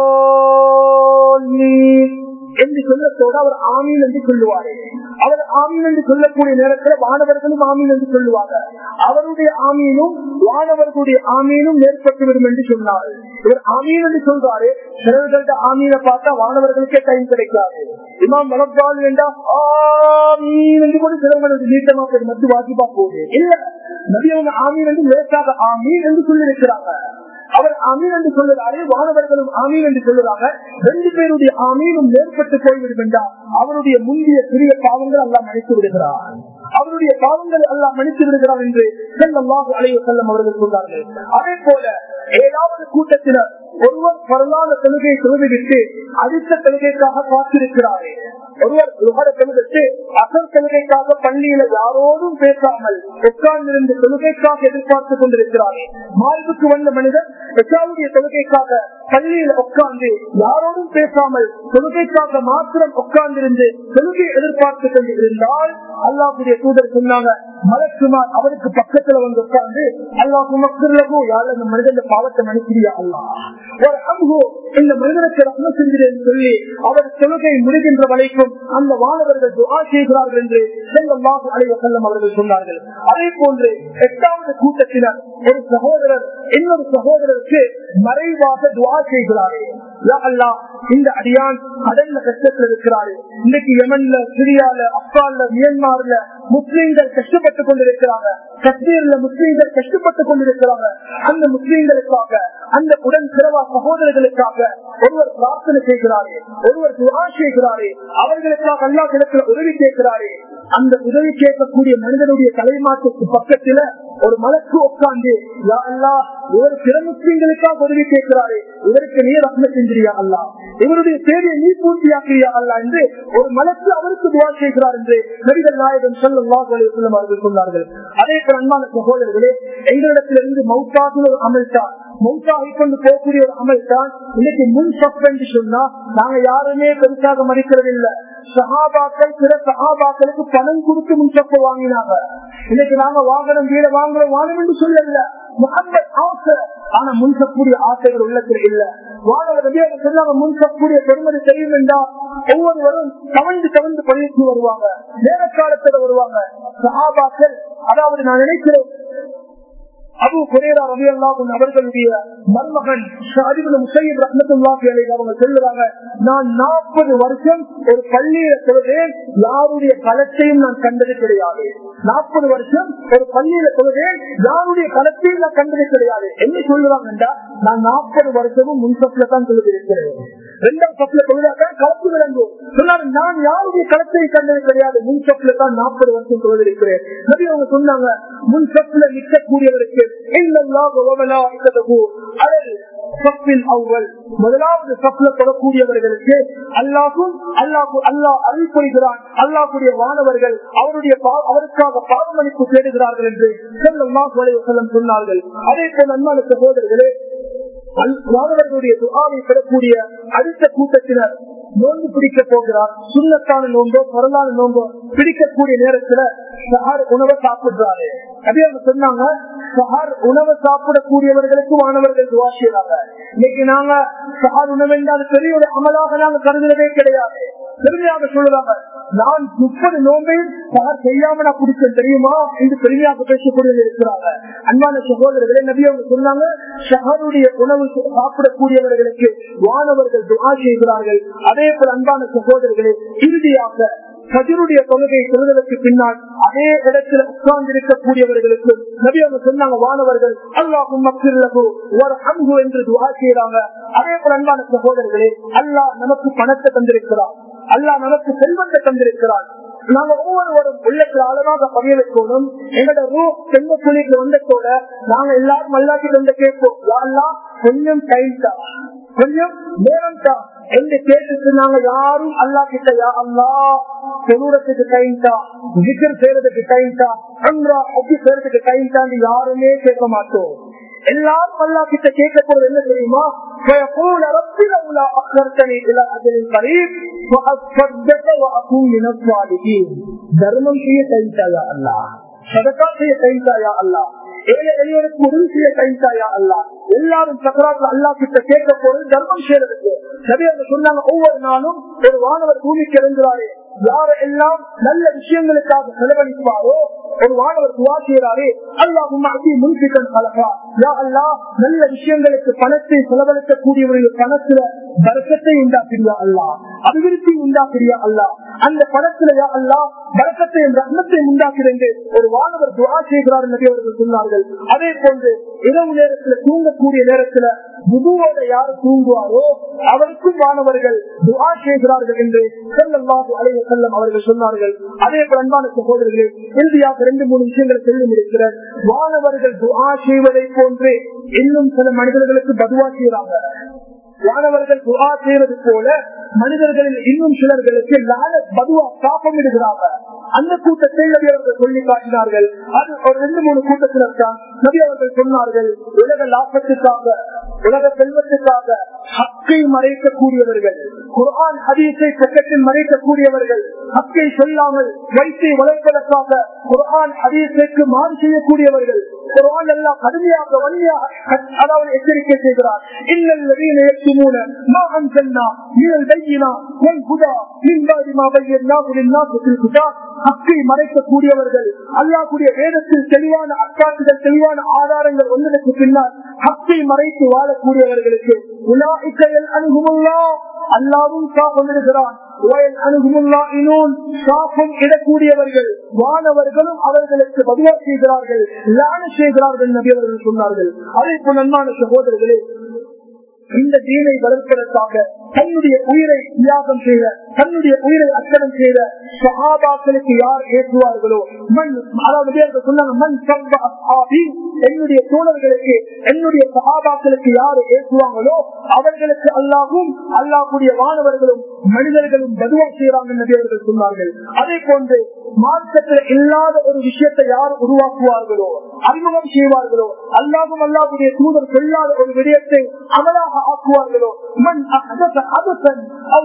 الضالين என்று சொல்லத்தோடு அவர் ஆமீன் என்று சொல்லுவாரு அவர் ஆமீன் என்று சொல்லக்கூடிய நேரத்தில் வானவர்களும் ஆமீன் என்று சொல்லுவாங்க அவருடைய ஆமீனும் வானவர்களுடைய ஆமீனும் ஏற்பட்டுவிடும் என்று சொன்னார் இவர் ஆமீன் என்று சொல்றாரு சிலர்கள்ட்ட ஆமீனை பார்த்தா வானவர்களுக்கே டைம் கிடைக்காது இமாம் வளர்ப்பாள் வேண்டாம் ஆமீன் என்று கூட சிலவங்களுக்கு நீட்டமாக மத்து வாசிப்பா போகுது இல்ல நபியவங்க ஆமீன் என்று லேசாக ஆமீன் என்று சொல்லியிருக்கிறாங்க அவர் அமீன் என்று சொல்லுறாரு வானவர்களும் ஆமீன் என்று சொல்லுறாங்க ரெண்டு பேருடைய ஆமீனும் மேற்பட்டு போய்விடும் என்றால் அவருடைய முந்தைய சிறிய பாவங்கள் எல்லாம் மன்னித்து விடுகிறார் அவருடைய பாவங்கள் எல்லாம் மன்னித்து விடுகிறார் என்று செல்லமாக அலைய செல்லம் அவர்கள் சொன்னார்கள் அதே போல ஏழாவது கூட்டத்தினர் ஒருவர் பரலான தொழுகை தொழுதுவிட்டு அடுத்த தொழுகைக்காக காத்திருக்கிறாரே ஒருவர் உலக தொழுதுட்டு அசல் தொழுகைக்காக பள்ளியில யாரோடும் பேசாமல் உட்கார்ந்திருந்த தொழுகைக்காக எதிர்பார்த்து கொண்டிருக்கிறாரே மார்புக்கு வந்த மனிதர் பெற்றாவுடைய தொழுகைக்காக பள்ளியில உட்கார்ந்து யாரோடும் பேசாமல் தொழுகைக்காக மாத்திரம் உட்கார்ந்திருந்து தொழுகை எதிர்பார்த்து கொண்டு இருந்தால் அல்லாஹுடைய தூதர் சொன்னாங்க மலக்குமார் அவருக்கு பக்கத்துல வந்து உட்கார்ந்து அல்லாஹ் மக்களுக்கோ யாரும் இந்த மனிதன் பாவத்தை மன்னிக்கிறியா அல்லா ஒரு அம்பு இந்த மனிதனுக்கு ரத்னம் செஞ்சிருன்னு சொல்லி அவர் தொழுகை முடிகின்ற வரைக்கும் அந்த வானவர்கள் துவா செய்கிறார்கள் என்று செல்லம் அலைவ செல்லம் அவர்கள் சொன்னார்கள் அதே போன்று எட்டாவது கூட்டத்தினர் ஒரு சகோதரர் இன்னொரு சகோதரருக்கு மறைவாக துவா செய்கிறார்கள் யா அல்லாஹ், இந்த அடியான் கடல்ல கஷ்டத்தில் இருக்கிறாரு இன்னைக்கு யமன்ல சிரியால அப்கான்ல மியான்மர்ல முஸ்லீம்கள் கஷ்டப்பட்டுக் கொண்டிருக்கிறாங்க காஷ்மீர்ல முஸ்லீம்கள் கஷ்டப்பட்டுக் கொண்டிருக்கிறாங்க அந்த முஸ்லீம்களுக்காக அந்த உடன் பிறவா சகோதரர்களுக்காக ஒருவர் பிரார்த்தனை செய்கிறாரே ஒருவர் துவா செய்கிறாரே அவர்களுக்காக அல்லா கிடக்கிற உதவி கேட்கிறாரே அந்த உதவி கேட்கக்கூடிய மனிதனுடைய தலைமாட்டுக்கு பக்கத்துல ஒரு மலக்கு உட்கார்ந்து யா அல்லாஹ், இவர் பிற முஸ்லீம்களுக்காக உதவி கேட்கிறாரே இவருக்கு நீ ரத்ன செஞ்சிரியா அல்லா இவருடைய தேவையை நீ பூர்த்தியாக்கிறியா அல்லா என்று ஒரு மலக்கு அவருக்கு துவா செய்கிறார் என்று நபிகள் நாயகன் சொல்லும் அவர்கள் சொன்னார்கள் அதே போல அன்பான சகோதரர்களே எங்களிடத்திலிருந்து மௌத்தாகின ஒரு அமல்தான் மௌத்தாகி கொண்டு போகக்கூடிய ஒரு அமல் தான் இன்னைக்கு முன் சப் என்று சொன்னா நாங்க யாருமே பெருசாக மதிக்கிறது இல்ல சகாபாக்கள் பிற சகாபாக்களுக்கு பணம் கொடுத்து முன்சப்ப வாங்கினாங்க இன்னைக்கு நாங்க வாகனம் வீட வாங்குறோம் வாங்கணும் என்று சொல்லல முகமது ஆசை ஆனா முன்சக்கூடிய ஆசைகள் உள்ளத்தில் இல்ல வாழ சொன்னாங்க முன்சக்கூடிய பெருமதி தெரியும் என்றா ஒவ்வொருவரும் தவழ்ந்து தவழ்ந்து பள்ளிக்கு வருவாங்க நேர காலத்துல வருவாங்க சகாபாக்கள் அதாவது நான் நினைக்கிறேன் அபு குரேரா ரவி அல்லாஹும் அவர்களுடைய மருமகன் ஷாதிபுல் முசையீப் ரஹ்மத்துல்லாஹி அலைஹி அவங்க சொல்லுறாங்க நான் நாற்பது வருஷம் ஒரு பள்ளியில தொழுதேன் யாருடைய களத்தையும் நான் கண்டது கிடையாது நாற்பது வருஷம் ஒரு பள்ளியில தொழுதேன் யாருடைய களத்தையும் நான் கண்டது கிடையாது என்ன சொல்லுறாங்கன்றா நான் நாற்பது வருஷமும் முன்சப்ல தான் தொழுதிருக்கிறேன் ரெண்டாம் சப்ல தொழுதாதான் களத்து விளங்கும் சொன்னாரு நான் யாருடைய களத்தை கண்டது கிடையாது முன் சப்ல தான் நாற்பது வருஷம் தொழுதிருக்கிறேன் நபி அவங்க சொன்னாங்க முன் சப்ல நிற்கக்கூடியவருக்கு முதலாவது சப்ல தொடக்கூடியவர்களுக்கு அல்லாஹும் அல்லாஹு அல்லாஹ் அருள் புரிகிறான் அல்லாஹுடைய வானவர்கள் அவருடைய அவருக்காக பாவமளிப்பு தேடுகிறார்கள் என்று செல்லம் சொன்னார்கள் அதே போல் அன்பான சகோதரர்களே மாணவர்களுடைய துகாவை பெறக்கூடிய அடுத்த கூட்டத்தினர் நோன்பு பிடிக்க போகிறார் சுண்ணத்தான நோன்போ பரலான நோன்போ பிடிக்கக்கூடிய நேரத்துல சஹார் உணவை சாப்பிடுறாரு அதே அவங்க சொன்னாங்க சஹார் உணவை சாப்பிடக்கூடியவர்களுக்கு மாணவர்கள் துவா செய்யறாங்க இன்னைக்கு நாங்க சஹார் உணவு என்றால் பெரிய ஒரு அமலாக நாங்க கருதுறதே கிடையாது பெருமையாக சொல்லுறாங்க நான் முப்பது நோம்பையும் சஹார் செய்யாம நான் பிடிச்சேன் தெரியுமா என்று பெருமையாக பேசக்கூடிய இருக்கிறாங்க அன்பான சகோதரர்களே நபி அவங்க சொன்னாங்க ஷஹருடைய உணவு சாப்பிடக்கூடியவர்களுக்கு வானவர்கள் துவா செய்கிறார்கள் அதே போல அன்பான சகோதரர்களே இறுதியாக கஜருடைய தொழுகை தொழுதலுக்கு பின்னால் அதே இடத்துல உட்கார்ந்து இருக்கக்கூடியவர்களுக்கு நபி அவங்க சொன்னாங்க வானவர்கள் அல்லாஹும் மக்களுக்கு ஒரு அன்பு என்று துவா செய்யறாங்க அதே போல அன்பான சகோதரர்களே அல்லாஹ் நமக்கு பணத்தை தந்திருக்கிறார் அல்லாஹ் நமக்கு செல்வத்தை தந்திருக்கிறார் நாங்க ஒவ்வொருவரும் உள்ளத்துல அளவாக பதிய வைக்கணும் எங்களோட ரூ செல்வ குழிக்கு வந்ததோட நாங்க எல்லாரும் அல்லாட்டி வந்து கேட்போம் யாரெல்லாம் கொஞ்சம் டைம் தான் கொஞ்சம் நேரம் தான் என்று கேட்டுட்டு நாங்க யாரும் அல்லா கிட்ட யா அல்லா தொழுறதுக்கு டைம் தான் விக்கர் செய்யறதுக்கு டைம் தான் அம்ரா ஒப்பி செய்யறதுக்கு டைம் தான் யாருமே கேட்க மாட்டோம் எல்லாரும் அல்லா கிட்ட கேட்க போறது என்ன தெரியுமா فيقول رب لولا أخرتني إلى أجل قريب فأصدق وأكون من الصالحين தர்மம் செய்ய கைத்தாயா அல்லா சதக்கா செய்ய கைத்தாயா அல்லா ஏழை எளியவருக்கு உதவி செய்ய கைத்தாயா அல்லா எல்லாரும் சக்கராத்துல அல்லா கிட்ட கேட்க போறது தர்மம் செய்யறதுக்கு நிறைய சொன்னாங்க ஒவ்வொரு நாளும் ஒரு வானவர் பூமிக்கு இறங்குறாரு யார எல்லாம் நல்ல விஷயங்களுக்காக செலவழிப்பாரோ ஒரு வானவர் துவா செய்யறாரே அல்லாஹும் அதி முன்பிக்கன் கலகா யா அல்லா நல்ல விஷயங்களுக்கு பணத்தை செலவழிக்கக்கூடியவர்கள் பணத்துல பரக்கத்தை உண்டாக்கிறியா அல்லா அபிவிருத்தி உண்டாக்கிறியா அல்லா அந்த பணத்துல யா அல்லா பரக்கத்தையும் ரத்னத்தையும் உண்டாக்கிறேன் ஒரு வானவர் துவா செய்கிறார் என்று அவர்கள் சொன்னார்கள் அதே போன்று இரவு நேரத்துல தூங்கக்கூடிய நேரத்துல புதுவோட யாரு தூங்குவாரோ அவருக்கும் வானவர்கள் துவா செய்கிறார்கள் என்று செல்லல்லாது அலைய செல்லம் அவர்கள் சொன்னார்கள் அதே போல அன்பான சகோதரர்களே இறுதியாக ரெண்டு மூணு விஷயங்களை சொல்லி முடிக்கிறார் வானவர்கள் துவா செய்வதை போன்று இன்னும் சில மனிதர்களுக்கு பதுவா செய்யறாங்க வானவர்கள் துவா செய்வது போல மனிதர்களில் இன்னும் சிலர்களுக்கு லால பதுவா காப்பம் இடுகிறாங்க அந்த கூட்டத்தை நபி அவர்கள் சொல்லி காட்டினார்கள் அது ஒரு ரெண்டு மூணு கூட்டத்தினர் தான் நபி அவர்கள் சொன்னார்கள் உலக லாபத்துக்காக உலக செல்வத்துக்காக ஹக்கை மறைக்கக்கூடியவர்கள் குர்ஆன் ஹதீஸை பக்கத்தில் மறைக்கக்கூடியவர்கள் ஹக்கை சொல்லாமல் வைத்தை வளர்ப்பதற்காக குர்ஆன் ஹதீஸைக்கு மாறு செய்யக்கூடியவர்கள் குர்ஆன் எல்லாம் கடுமையாக வன்மையாக அதாவது எச்சரிக்கை செய்கிறார் இன்னல்லதீன யக்துமூன மா அன்சல்னா மினல் பையினா வல் ஹுதா மின் பாதி மா பையன்னாஹு லின்னாஸி ஃபில் கிதாப் ஹக்கை மறைக்கக்கூடியவர்கள் அல்லாஹ்வுடைய வேதத்தில் தெளிவான அத்தாட்சிகள் தெளிவான ஆதாரங்கள் வந்ததற்கு பின்னால் ஹக்கை மறைத்து வாழக்கூடியவர்களுக்கு உலாஇக்கல் அணுகுமுல்லா அல்லாவும் கொண்டிருக்கிறான் இடக்கூடியவர்கள் வானவர்களும் அவர்களுக்கு பதிவா செய்கிறார்கள் லான செய்கிறார்கள் நபி அவர்கள் சொன்னார்கள் அதே போல் நன்மான சகோதரர்களே இந்த தீனை வளர்ப்பதற்காக தன்னுடைய உயிரை தியாகம் செய்த தன்னுடைய உயிரை அச்சனம் செய்த சகாபாக்களுக்கு யார் ஏற்றுவார்களோ மண் அதாவது சொன்னாங்க மண் சம்ப அஸ்ஹாபி என்னுடைய தோழர்களுக்கு என்னுடைய சகாபாக்களுக்கு யார் ஏற்றுவாங்களோ அவர்களுக்கு அல்லாவும் அல்லாஹுடைய வானவர்களும் மனிதர்களும் பதுவா செய்யறாங்க என்று அவர்கள் சொன்னார்கள் அதே போன்று மார்க்கத்தில் இல்லாத ஒரு விஷயத்தை யார் உருவாக்குவார்களோ அறிமுகம் செய்வார்களோ அல்லாவும் அல்லாஹுடைய தூதர் சொல்லாத ஒரு விடயத்தை அமலாக ஆக்குவார்களோ மண் அதசன்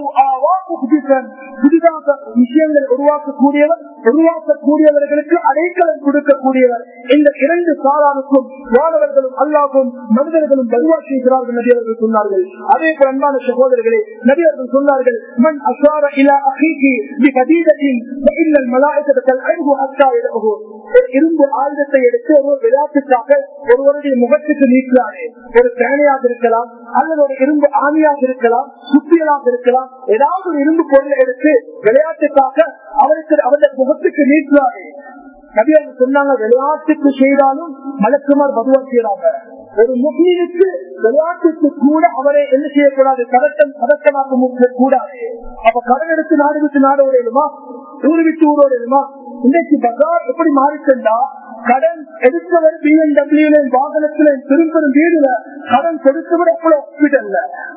புதிதாக விஷயங்களை உருவாக்கக்கூடியவர் உருவாக்கக்கூடியவர்களுக்கு அடைக்கலம் கொடுக்கக்கூடியவர் இந்த இரண்டு சாரானுக்கும் வானவர்களும் அல்லாவும் மனிதர்களும் பதுவா செய்கிறார்கள் நபி அவர்கள் சொன்னார்கள் அதே போல அன்பான சகோதரர்களே நபி அவர்கள் சொன்னார்கள் மண் அசார இலா அஹீகி பிகதீதத்தின் இல்லல் மலாய்க்கத்தல் அன்பு அத்தா இடகு இரும்பு ஆயுதத்தை எடுத்து ஒரு விளையாட்டுக்காக ஒருவருடைய முகத்துக்கு நீக்கிறாரே ஒரு சேனையாக இருக்கலாம் அல்லது ஒரு இரும்பு ஆணியாக இருக்கலாம் சுத்தியலாக இருக்கலாம் ஏதாவது ஒரு இரும்பு பொருளை எடுத்து விளையாட்டுக்காக அவருக்கு அவருடைய முகத்துக்கு நீக்கிறாரே நபி அவங்க சொன்னாங்க விளையாட்டுக்கு செய்தாலும் மலக்குமார் பதுவா செய்யறாங்க ஒரு முஸ்லீமுக்கு விளையாட்டுக்கு கூட அவரை என்ன செய்யக்கூடாது கதட்டம் கதட்டமாக்க கூடாது அப்ப கடன் எடுத்து நாடு விட்டு நாடு ஓடையிலுமா ஊரு விட்டு ஊர் ஓடையிலுமா இன்னைக்கு பஜார் எப்படி மாறிச்சா கடன் எடுத்தவர் பிஎன்டபிள்யூல வாகனத்துல பெரும் வீடுல கடன் கொடுத்தவர் எவ்வளவு ஹாஸ்பிட்டல்ல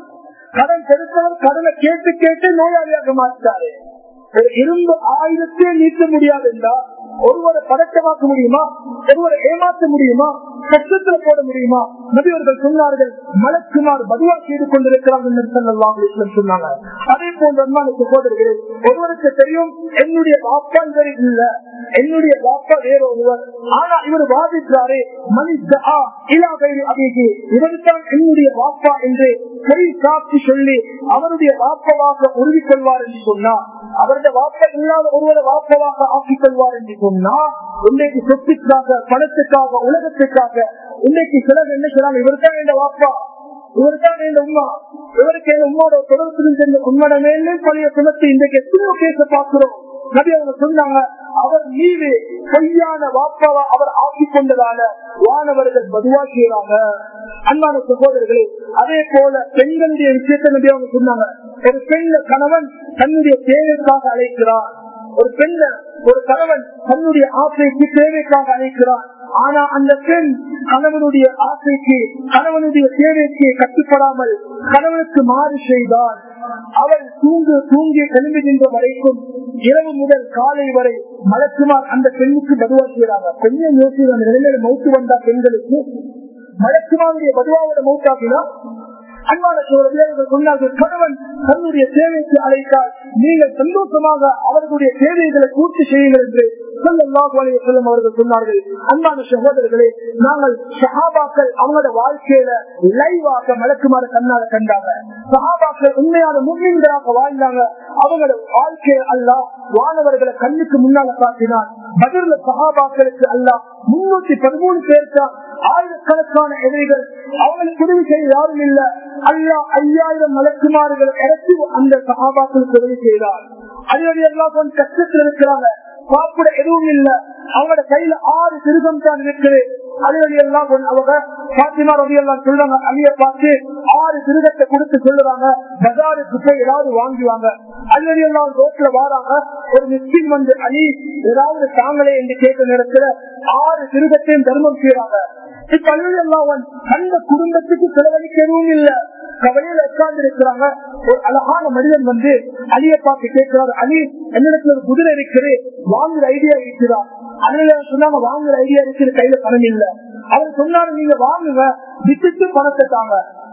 கடன் கொடுத்தவர் கடனை கேட்டு கேட்டு நோயாளியாக மாற்றாரு ஒரு இரும்பு ஆயுதத்தையே நீக்க முடியாது என்றா ஒருவரை பதட்டமாக்க முடியுமா ஒருவரை ஏமாற்ற முடியுமா கஷ்டத்துல போட முடியுமா நபியவர்கள் சொன்னார்கள் மலக்குமார் பதுவா செய்து கொண்டிருக்கிறார்கள் சொன்னாங்க அதே போன்ற சகோதரர்களே ஒருவருக்கு தெரியும் என்னுடைய வாப்பா இவர் இல்ல என்னுடைய வாப்பா வேற ஒருவர் ஆனா இவர் வாதிட்டாரே மனிதா இலா கைது அபிகி இவருதான் என்னுடைய வாப்பா என்று கை காட்சி சொல்லி அவருடைய வாப்பவாக உறுதி கொள்வார் என்று சொன்னா அவருடைய வாப்பா இல்லாத ஒருவரை வாப்பவாக ஆக்கிக் கொள்வார் என்று சொன்னா இன்றைக்கு சொத்துக்காக பணத்துக்காக உலகத்துக்காக இன்னைக்கு சிலர் என்ன செய்யலாம் இவருதான் என் வாப்பா இவருதான் என் உமா இவருக்கு என் உமாவோட தொடர்பு உன்னோட மேலே பழைய சுமத்தி இன்றைக்கு எத்தனையோ கேச பார்க்கிறோம் நபி அவங்க சொன்னாங்க அவர் மீது பொய்யான வாப்பாவா அவர் ஆக்கிக் கொண்டதால வானவர்கள் பதுவா செய்யறாங்க அன்பான சகோதரர்களே அதே போல பெண்களுடைய விஷயத்தை நபி அவங்க சொன்னாங்க ஒரு பெண்ண கணவன் தன்னுடைய தேவைக்காக அழைக்கிறார் ஒரு பெண்ண ஒரு கணவன் தன்னுடைய ஆசைக்கு தேவைக்காக அழைக்கிறார் ஆனா அந்த பெண் கணவனுடைய ஆசைக்கு கணவனுடைய தேவைக்கு கட்டுப்படாமல் கணவனுக்கு மாறு செய்தால் அவள் தூங்கு தூங்கி எழுந்துகின்ற வரைக்கும் இரவு முதல் காலை வரை மலக்குமார் அந்த பெண்ணுக்கு பதுவா செய்யறாங்க கொஞ்சம் யோசிச்சு அந்த நிலையில மௌத்து வந்தா பெண்களுக்கு மலக்குமாருடைய பதுவாவோட மௌத்தாக்கினா அன்பான சோழர்கள் சொன்னார்கள் கணவன் தன்னுடைய தேவைக்கு அழைத்தால் நீங்கள் சந்தோஷமாக அவர்களுடைய தேவைகளை பூர்த்தி செய்யுங்கள் என்று செல்லும் அவர்கள் சொன்னார்கள் அன்பான சகோதரர்களே நாங்கள் சஹாபாக்கள் அவங்களோட வாழ்க்கையில லைவாக மலக்குமாறு கண்ணால கண்டாங்க சஹாபாக்கள் உண்மையான முன்னீங்களாக வாழ்ந்தாங்க அவங்களோட வாழ்க்கையை அல்ல வானவர்களை கண்ணுக்கு முன்னால காட்டினான் பதில சஹாபாக்களுக்கு அல்ல முன்னூத்தி பதிமூணு பேருக்கு ஆயிரக்கணக்கான எதிரிகள் அவங்களுக்கு உதவி செய்ய யாரும் இல்ல அல்லா ஐயாயிரம் மலக்குமாறுகள் இறக்கி அந்த சகாபாக்களுக்கு உதவி செய்தார் அதே எல்லாம் கஷ்டத்தில் இருக்கிறாங்க சாப்பிட எதுவும் இல்ல அவங்களோட கையில ஆறு திருகம் தான் இருக்குது அலிவலி எல்லாம் அவங்க பாத்திமா ரவி எல்லாம் சொல்றாங்க அலிய பார்த்து ஆறு திருகத்தை கொடுத்து சொல்லுறாங்க பஜாருக்கு போய் ஏதாவது வாங்குவாங்க அலிவலி எல்லாம் ரோட்ல வாராங்க ஒரு மிஸ்கின் வந்து அலி ஏதாவது தாங்களே என்று கேட்ட நேரத்துல ஆறு திருகத்தையும் தர்மம் செய்யறாங்க இப்ப அலிவலி எல்லாம் அந்த குடும்பத்துக்கு செலவழிக்க எதுவும் இல்ல கவலையில உட்கார்ந்து இருக்கிறாங்க ஒரு அழகான மனிதன் வந்து அலியை பார்த்து கேட்கிறார் அலி என்னிடத்துல ஒரு குதிரை இருக்குது வாங்குற ஐடியா இருக்குதா அலில சொன்னாங்க வாங்குற ஐடியா இருக்குது கையில பணம் இல்ல அவர் சொன்னாரு நீங்க வாங்குங்க விட்டுட்டு பணத்தை தாங்க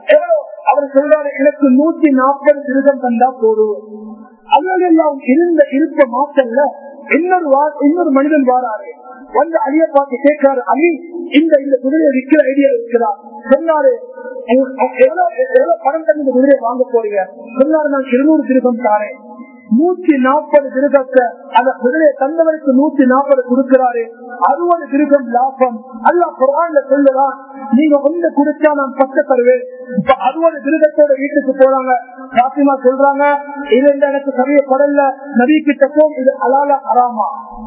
எவ்வளவு அவர் சொல்றாரு எனக்கு நூத்தி நாற்பது திருகம் தந்தா போதும் அதெல்லாம் இருந்த இருப்ப மாற்றல்ல இன்னொரு வா- இன்னொரு மனிதன் வாராரு வந்து அலிய பார்த்து கேட்கிறாரு அலி இந்த இந்த குதிரையை விற்கிற ஐடியா இருக்கிறார் சொன்னாரு "எவ்வ- எவ்வளவு எவ்வளவு பணம் தந்து இந்த குதிரையை வாங்க போறீங்க சொன்னாரு நான் இருநூறு திருகம் தாரேன் நூத்தி நாற்பது திருகத்தை அந்த குதிரையை தந்தவருக்கு நூத்தி நாற்பது கொடுக்கிறாரு அறுபது திருகம் லாபம் அல்ல குரான்ல சொல்லுறான் நீங்க ஒன்று குடிச்சா நான் பத்து தருவேன் இப்ப அறுபது திருகத்தோட வீட்டுக்கு போறாங்க காசிமா சொல்றாங்க இது இந்த எனக்கு சரிய படல நபி கிட்ட போ இது அலால அறாமா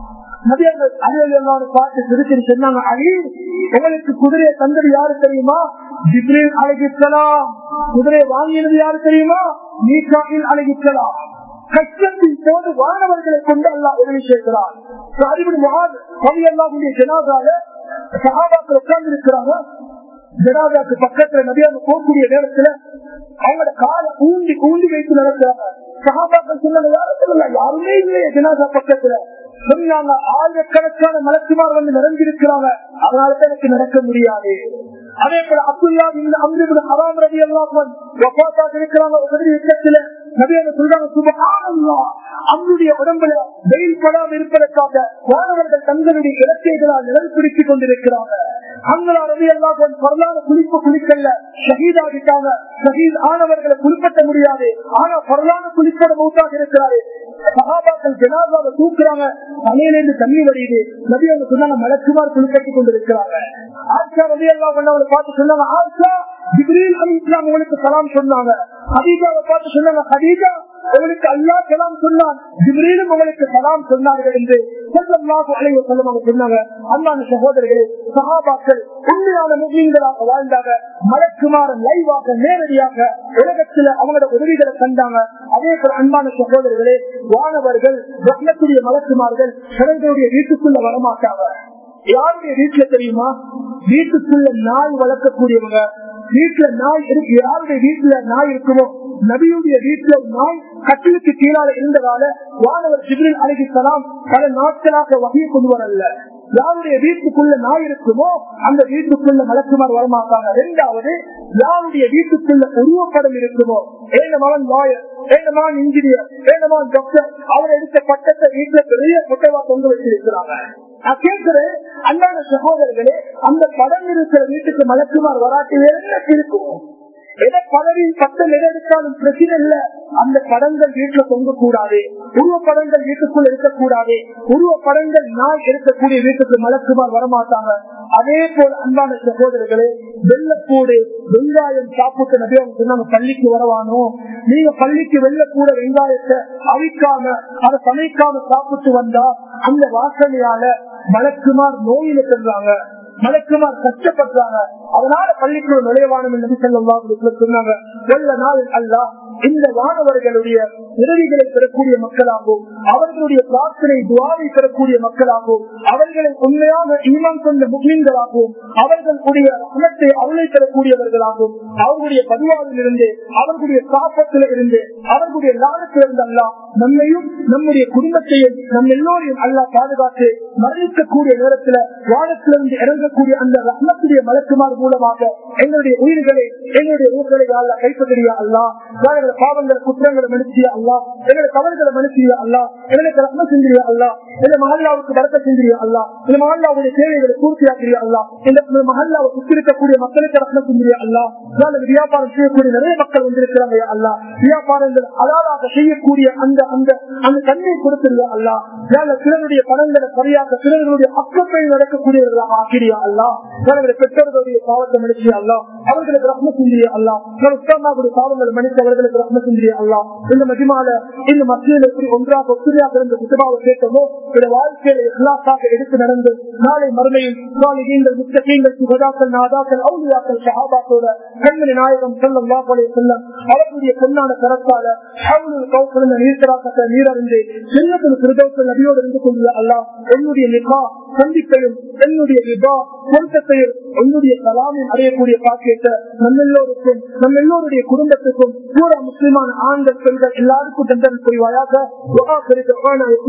நபி அந்த அலியல்லான்னு பார்த்து திருச்சி சொன்னாங்க அலி உங்களுக்கு குதிரையை தந்தது யாரு தெரியுமா ஜிப்ரீல் அழகிக்கலாம் குதிரையை வாங்கினது யாரு தெரியுமா மீகாவில் அழகிக்கலாம் கஷ்டத்தின் போது வானவர்களை கொண்டு அல்லாஹ் உதவி செய்கிறார் அறிவின் மகான் கவி அல்லாவுடைய ஜனாதால சகாபாக்கள் உட்கார்ந்து இருக்கிறாங்க ஜனாதாக்கு பக்கத்துல நதியாக போகக்கூடிய நேரத்துல அவங்களோட காலை ஊண்டி ஊண்டி வைத்து நடக்கிறாங்க சகாபாக்கள் சொன்னாங்க யாரும் சொல்லல யாருமே இல்லையே ஜனாதா பக்கத்துல சொன்னாங்க ஆயிரக்கணக்கான மலக்குமார் வந்து நிறைஞ்சிருக்கிறாங்க அதனாலதான் எனக்கு நடக்க முடியாது அதே போல அப்துல்லா இந்த அமிர்த ஹராம் ரவி எல்லாம் இருக்கிறாங்க உதவி யுத்தத்துல நபியாக சொல்றாங்க சுபஹானல்லாஹ் அவனுடைய உடம்புல வெயில் படாம இருப்பதற்காக மாணவர்கள் தங்களுடைய இலக்கைகளால் நிழல் பிடித்துக் கொண்டிருக்கிறாங்க அங்களா ரவி எல்லாம் வரலாறு குளிப்பு குளிக்கல்ல ஷஹீதாகிட்டாங்க ஷஹீத் ஆனவர்களை குளிப்பட்ட முடியாது ஆனா வரலாறு குளிப்பட மௌத்தாக இருக்கிறாரு சகாபாக்கள் ஜனாதாவை தூக்குறாங்க தலையிலிருந்து தண்ணி வடியுது நபி அவங்க சொன்னாங்க மலக்குமார் குளிப்பட்டுக் கொண்டிருக்கிறாங்க ஆட்சா ரவி எல்லாம் பண்ணவங்களை பார்த்து சொன்னாங்க ஆட்சா ஜிப்ரீல் அலி இஸ்லாம் உங்களுக்கு சலாம் சொன்னாங்க ஹதீஜாவை பார்த்து சொன்னாங்க ஹதீஜா உங்களுக்கு அல்லா சலாம் சொன்னான் ஜிப்ரீலும் உங்களுக்கு சலாம் சொன்னார்கள் என்று செல்லமாக அலைவ செல்லமாக சொன்னாங்க அண்ணான சகோதரர்களே சகாபாக்கள் உண்மையான முஸ்லீம்களாக வாழ்ந்தாங்க மலக்குமாரன் லைவாக நேரடியாக உலகத்துல அவங்களோட உதவிகளை கண்டாங்க அதே போல அன்பான சகோதரர்களே வானவர்கள் ரத்னத்துடைய மலக்குமார்கள் சிறந்தருடைய வீட்டுக்குள்ள வரமாட்டாங்க யாருடைய வீட்டுல தெரியுமா வீட்டுக்குள்ள நாய் வளர்க்கக்கூடியவங்க வீட்டுல நாய் இருக்கு யாருடைய வீட்டுல நாய் இருக்குமோ நபியுடைய வீட்டுல நாய் கட்டிலுக்கு கீழால இருந்ததால வானவர் ஜிப்ரில் அலிகிசலாம் பல நாட்களாக வகையை கொண்டு வரல யாருடைய வீட்டுக்குள்ள நாய் இருக்குமோ அந்த வீட்டுக்குள்ள மலக்குமார் வரமாட்டாங்க இரண்டாவது யாருடைய வீட்டுக்குள்ள உருவப்படம் இருக்குமோ ஏன மகன் லாயர் ஏன மகன் இன்ஜினியர் ஏன மகன் டாக்டர் அவர் எடுத்த பட்டத்தை வீட்டுல பெரிய புட்டவா கொண்டு வச்சிருக்கிறாங்க நான் கேட்கிறேன் அன்பான சகோதரர்களே அந்த படம் இருக்கிற வீட்டுக்கு மலக்குமார் வராட்டி வேற என்ன இருக்கும் எதை பதவி பட்டம் எதை எடுத்தாலும் பிரச்சனை இல்ல அந்த படங்கள் வீட்டுல தொங்க கூடாது உருவ படங்கள் வீட்டுக்குள் இருக்கக்கூடாது உருவ படங்கள் நாய் இருக்கக்கூடிய வீட்டுக்கு மலக்குமார் வரமாட்டாங்க அதே போல அன்பான சகோதரர்களே வெள்ளக்கூடு வெங்காயம் சாப்பிட்டு நபி அவங்க சொன்னாங்க பள்ளிக்கு வரவானோ நீங்க பள்ளிக்கு வெள்ளக்கூட வெங்காயத்தை அவிக்காம அதை சமைக்காம சாப்பிட்டு வந்தா அந்த வாசனையால மலக்குமார் நோயில செல்றாங்க மலக்குமார் கஷ்டப்படுறாங்க அதனால பள்ளிக்குள்ள நுழைவானம் என்று செல்லும் சொன்னாங்க வெள்ள நாள் அல்ல இந்த வானவர்களுடைய உதவிகளை பெறக்கூடிய மக்களாகவும் அவர்களுடைய பிரார்த்தனை துவாவை பெறக்கூடிய மக்களாகவும் அவர்களை உண்மையாக ஈமான் கொண்ட முஸ்லிம்களாகவும் அவர்களுடைய அமத்தை அவளை பெறக்கூடியவர்களாகவும் அவர்களுடைய பதிவாவில் இருந்து அவர்களுடைய சாப்பத்தில் இருந்து அவர்களுடைய லாபத்தில் இருந்து அல்ல நம்மையும் நம்முடைய குடும்பத்தையும் நம் எல்லோரையும் அல்லா பாதுகாத்து மரணிக்கக்கூடிய நேரத்தில் வானத்திலிருந்து இறங்கக்கூடிய அந்த ரத்னத்துடைய மலக்குமார் மூலமாக எங்களுடைய உயிர்களை எங்களுடைய ஊர்களை அல்ல கைப்பற்றியா அல்லா எங்களுடைய பாவங்களை குற்றங்களை மனுச்சியா அல்லா எங்களுடைய தவறுகளை மனுச்சியா அல்லா எங்களுக்கு ரத்னம் செஞ்சிரியா அல்லா இந்த மகல்லாவுக்கு வரக்க செஞ்சிரியா அல்லா இந்த மகல்லாவுடைய தேவைகளை பூர்த்தியாக்கிறியா அல்லா இந்த மகல்லாவை சுற்றிருக்கக்கூடிய மக்களுக்கு ரத்னம் செஞ்சிரியா அல்லா நாங்கள் வியாபாரம் செய்யக்கூடிய நிறைய மக்கள் வந்திருக்கிறாங்க அல்லா வியாபாரங்கள் அலாலாக செய்யக்கூடிய அந்த அந்த அந்த தன்மையை கொடுத்திருந்தா அல்லா நாங்கள் சிலருடைய பணங்களை சரியாக சிலர்களுடைய அக்கத்தை நடக்கக்கூடியவர்களாக ஆக்கிறியா அல்லா நாங்கள் பெற்றோர்களுடைய பாவத்தை மன்னிச்சியா அல்லா அவர்களுக்கு ரத்ன செஞ்சியா அல்லா நான் உஸ்தாமாவுடைய பாவங்களை மன்னித்து அவர்களுக்கு ரத்ன செஞ்சியா அல்லா இந்த மதிமால இந்த மத்தியில் எப்படி ஒன்றாக ஒத்துமையாக இருந்த குற்றமாக கேட்டோமோ இந்த வாழ்க்கையில இஸ்லாத்தாக எடுத்து நடந்து நாளை மறுமையில் நாளைகள் முத்தகீங்கள் சுகதாக்கள் நாதாக்கள் அவுளியாக்கள் ஷஹாபாத்தோட கண்மணி நாயகம் செல்லம் வாக்களை செல்லம் அவர்களுடைய பொன்னான கரத்தால அவளுடைய கௌசல நீர்த்தராக்கத்தை நீரறிந்து செல்லத்தில் பிரதோஷ நபியோடு இருந்து கொண்டு அல்லா என்னுடைய நிகா சந்திப்பையும் என்னுடைய விபா பொருத்தத்தையும் என்னுடைய கலாமையும் அடையக்கூடிய பாக்கியத்தை நம்ம எல்லோருக்கும் நம்ம எல்லோருடைய குடும்பத்துக்கும் பூரா முஸ்லிமான ஆண்கள் பெண்கள் எல்லாருக்கும் தந்தன் புரிவாயாக